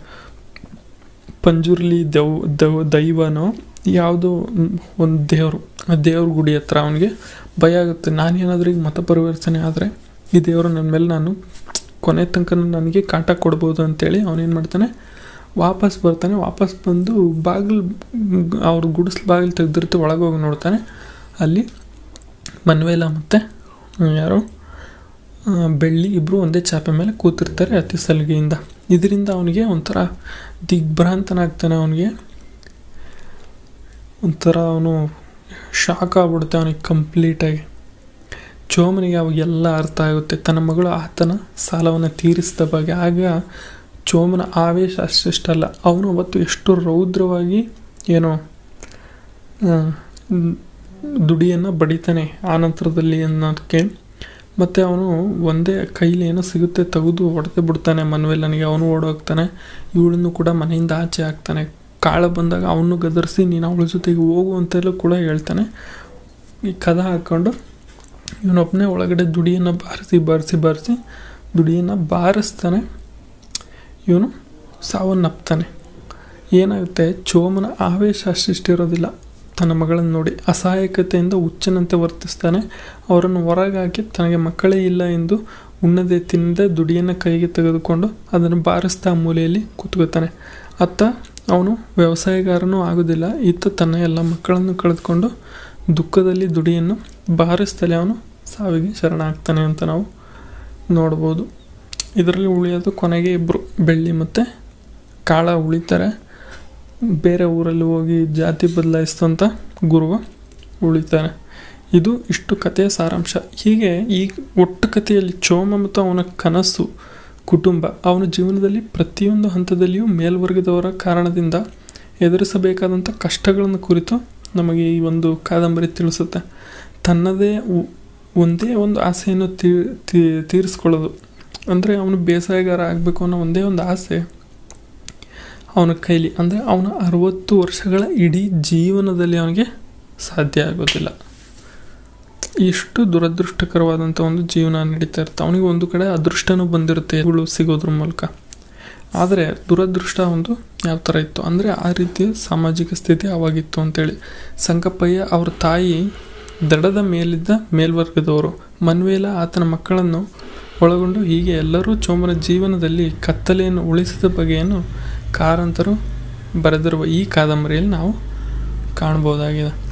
ಪಂಜುರ್ಲಿ ದೆವ್ ದೆವ್ ದೈವನೋ ಯಾವುದೋ ಒಂದು ದೇವರು ಆ ದೇವ್ರ ಗುಡಿ ಹತ್ರ ಅವನಿಗೆ ಭಯ ಆಗುತ್ತೆ ನಾನೇನಾದರೂ ಈಗ ಮತ ಪರಿವರ್ತನೆ ಆದರೆ ಈ ದೇವರು ನನ್ನ ಮೇಲೆ ನಾನು ಕೊನೆ ತನಕ ನನಗೆ ಕಾಟ ಕೊಡ್ಬೋದು ಅಂತೇಳಿ ಅವನೇನು ಮಾಡ್ತಾನೆ ವಾಪಸ್ ಬರ್ತಾನೆ ವಾಪಸ್ ಬಂದು ಬಾಗಿಲು ಅವ್ರ ಗುಡಿಸ್ಲು ಬಾಗಿಲು ತೆಗೆದಿರ್ತು ಒಳಗೆ ಹೋಗಿ ನೋಡ್ತಾನೆ ಅಲ್ಲಿ ಮನ್ವೇಲ ಮತ್ತು ಯಾರು ಬೆಳ್ಳಿ ಇಬ್ಬರು ಒಂದೇ ಚಾಪೆ ಮೇಲೆ ಕೂತಿರ್ತಾರೆ ಅತಿ ಸಲಿಗೆಯಿಂದ ಇದರಿಂದ ಅವನಿಗೆ ಒಂಥರ ದಿಗ್ಭ್ರಾಂತನಾಗ್ತಾನೆ ಅವನಿಗೆ ಒಂಥರ ಅವನು ಶಾಕ್ ಆಗ್ಬಿಡುತ್ತೆ ಅವನಿಗೆ ಕಂಪ್ಲೀಟಾಗಿ ಚೋಮನಿಗೆ ಅವಾಗೆಲ್ಲ ಅರ್ಥ ಆಗುತ್ತೆ ತನ್ನ ಮಗಳು ಆತನ ಸಾಲವನ್ನು ತೀರಿಸಿದ ಬಗ್ಗೆ ಆಗ ಚೋಮನ ಆವೇಶ ಅಷ್ಟಿಷ್ಟಲ್ಲ ಅವನು ಅವತ್ತು ಎಷ್ಟು ರೌದ್ರವಾಗಿ ಏನೋ ಆ, ಮ್, ದುಡಿಯನ್ನು ಬಡಿತಾನೆ ಆ ನಂತರದಲ್ಲಿ ಅನ್ನೋದಕ್ಕೆ ಮತ್ತು ಅವನು ಒಂದೇ ಕೈಲಿ ಏನೋ ಸಿಗುತ್ತೆ ತೆಗೆದು ಹೊಡೆದೇ ಬಿಡ್ತಾನೆ ಮನ್ವೆಲ್ಲನಿಗೆ ಅವನು ಓಡೋಗ್ತಾನೆ ಇವಳನ್ನು ಕೂಡ ಮನೆಯಿಂದ ಆಚೆ ಹಾಕ್ತಾನೆ ಕಾಳ ಬಂದಾಗ ಅವನು ಗದರಿಸಿ ನೀನು ಅವಳ ಜೊತೆಗೆ ಹೋಗು ಅಂತೆಲ್ಲ ಕೂಡ ಹೇಳ್ತಾನೆ ಈ ಕದ ಹಾಕ್ಕೊಂಡು ಇವನೊಬ್ಬನೇ ಒಳಗಡೆ ದುಡಿಯನ್ನು ಬಾರಿಸಿ ಬಾರಿಸಿ ಬಾರಿಸಿ ದುಡಿಯನ್ನು ಬಾರಿಸ್ತಾನೆ ಇವನು ಸಾವನ್ನಪ್ತಾನೆ ಏನಾಗುತ್ತೆ ಚೋಮನ ಆವೇಶ ಅಷ್ಟಿಷ್ಟಿರೋದಿಲ್ಲ ತನ್ನ ಮಗಳನ್ನು ನೋಡಿ ಅಸಹಾಯಕತೆಯಿಂದ ಹುಚ್ಚನಂತೆ ವರ್ತಿಸ್ತಾನೆ ಅವರನ್ನು ಹೊರಗಾಕಿ ತನಗೆ ಮಕ್ಕಳೇ ಇಲ್ಲ ಎಂದು ಉಣ್ಣದೆ ತಿನ್ನದೆ ದುಡಿಯನ್ನು ಕೈಗೆ ತೆಗೆದುಕೊಂಡು ಅದನ್ನು ಬಾರಿಸ್ತಾ ಮೂಲೆಯಲ್ಲಿ ಕೂತ್ಕೋತಾನೆ ಅತ್ತ ಅವನು ವ್ಯವಸಾಯಗಾರನೂ ಆಗೋದಿಲ್ಲ ಇತ್ತ ತನ್ನ ಎಲ್ಲ ಮಕ್ಕಳನ್ನು ಕಳೆದುಕೊಂಡು ದುಃಖದಲ್ಲಿ ದುಡಿಯನ್ನು ಬಾರಿಸ್ತಲೇ ಅವನು ಸಾವಿಗೆ ಶರಣಾಗ್ತಾನೆ ಅಂತ ನಾವು ನೋಡ್ಬೋದು ಇದರಲ್ಲಿ ಉಳಿಯೋದು ಕೊನೆಗೆ ಇಬ್ಬರು ಬೆಳ್ಳಿ ಮತ್ತು ಕಾಳ ಉಳಿತಾರೆ ಬೇರೆ ಊರಲ್ಲಿ ಹೋಗಿ ಜಾತಿ ಬದಲಾಯಿಸ್ತಂತ ಗುರುವ ಉಳಿತಾರೆ ಇದು ಇಷ್ಟು ಕಥೆಯ ಸಾರಾಂಶ ಹೀಗೆ ಈ ಒಟ್ಟು ಕಥೆಯಲ್ಲಿ ಚೋಮ ಮತ್ತು ಅವನ ಕನಸು ಕುಟುಂಬ ಅವನ ಜೀವನದಲ್ಲಿ ಪ್ರತಿಯೊಂದು ಹಂತದಲ್ಲಿಯೂ ಮೇಲ್ವರ್ಗದವರ ಕಾರಣದಿಂದ ಎದುರಿಸಬೇಕಾದಂಥ ಕಷ್ಟಗಳನ್ನು ಕುರಿತು ನಮಗೆ ಈ ಒಂದು ಕಾದಂಬರಿ ತಿಳಿಸುತ್ತೆ ತನ್ನದೇ ಉ- ಒಂದೇ ಒಂದು ಆಸೆಯನ್ನು ತೀ ತೀ- ತೀರಿಸ್ಕೊಳ್ಳೋದು ಅಂದರೆ ಅವನು ಬೇಸಾಯಗಾರ ಆಗಬೇಕು ಅನ್ನೋ ಒಂದೇ ಒಂದು ಆಸೆ ಅವನ ಕೈಲಿ ಅಂದರೆ ಅವನ ಅರವತ್ತು ವರ್ಷಗಳ ಇಡೀ ಜೀವನದಲ್ಲಿ ಅವನಿಗೆ ಸಾಧ್ಯ ಆಗೋದಿಲ್ಲ ಎಷ್ಟು ದುರದೃಷ್ಟಕರವಾದಂಥ ಒಂದು ಜೀವನ ನಡೀತಾ ಇರುತ್ತೆ ಅವನಿಗೆ ಒಂದು ಕಡೆ ಅದೃಷ್ಟನೂ ಬಂದಿರುತ್ತೆ ಇವುಗಳು ಸಿಗೋದ್ರ ಮೂಲಕ ಆದರೆ ದುರದೃಷ್ಟ ಒಂದು ಯಾವ ಥರ ಇತ್ತು ಅಂದರೆ ಆ ರೀತಿಯ ಸಾಮಾಜಿಕ ಸ್ಥಿತಿ ಅವಾಗಿತ್ತು ಅಂತೇಳಿ ಸಂಕಪ್ಪಯ್ಯ ಅವ್ರ ತಾಯಿ ದಡದ ಮೇಲಿದ್ದ ಮೇಲ್ವರ್ಗದವರು ಮನ್ವೇಲ ಆತನ ಮಕ್ಕಳನ್ನು ಒಳಗೊಂಡು ಹೀಗೆ ಎಲ್ಲರೂ ಚೋಮನ ಜೀವನದಲ್ಲಿ ಕತ್ತಲೆಯನ್ನು ಉಳಿಸಿದ ಬಗೆಯನ್ನು ಕಾರಂತರು ಬರೆದಿರುವ ಈ ಕಾದಂಬರಿಯಲ್ಲಿ ನಾವು ಕಾಣ್ಬೋದಾಗಿದೆ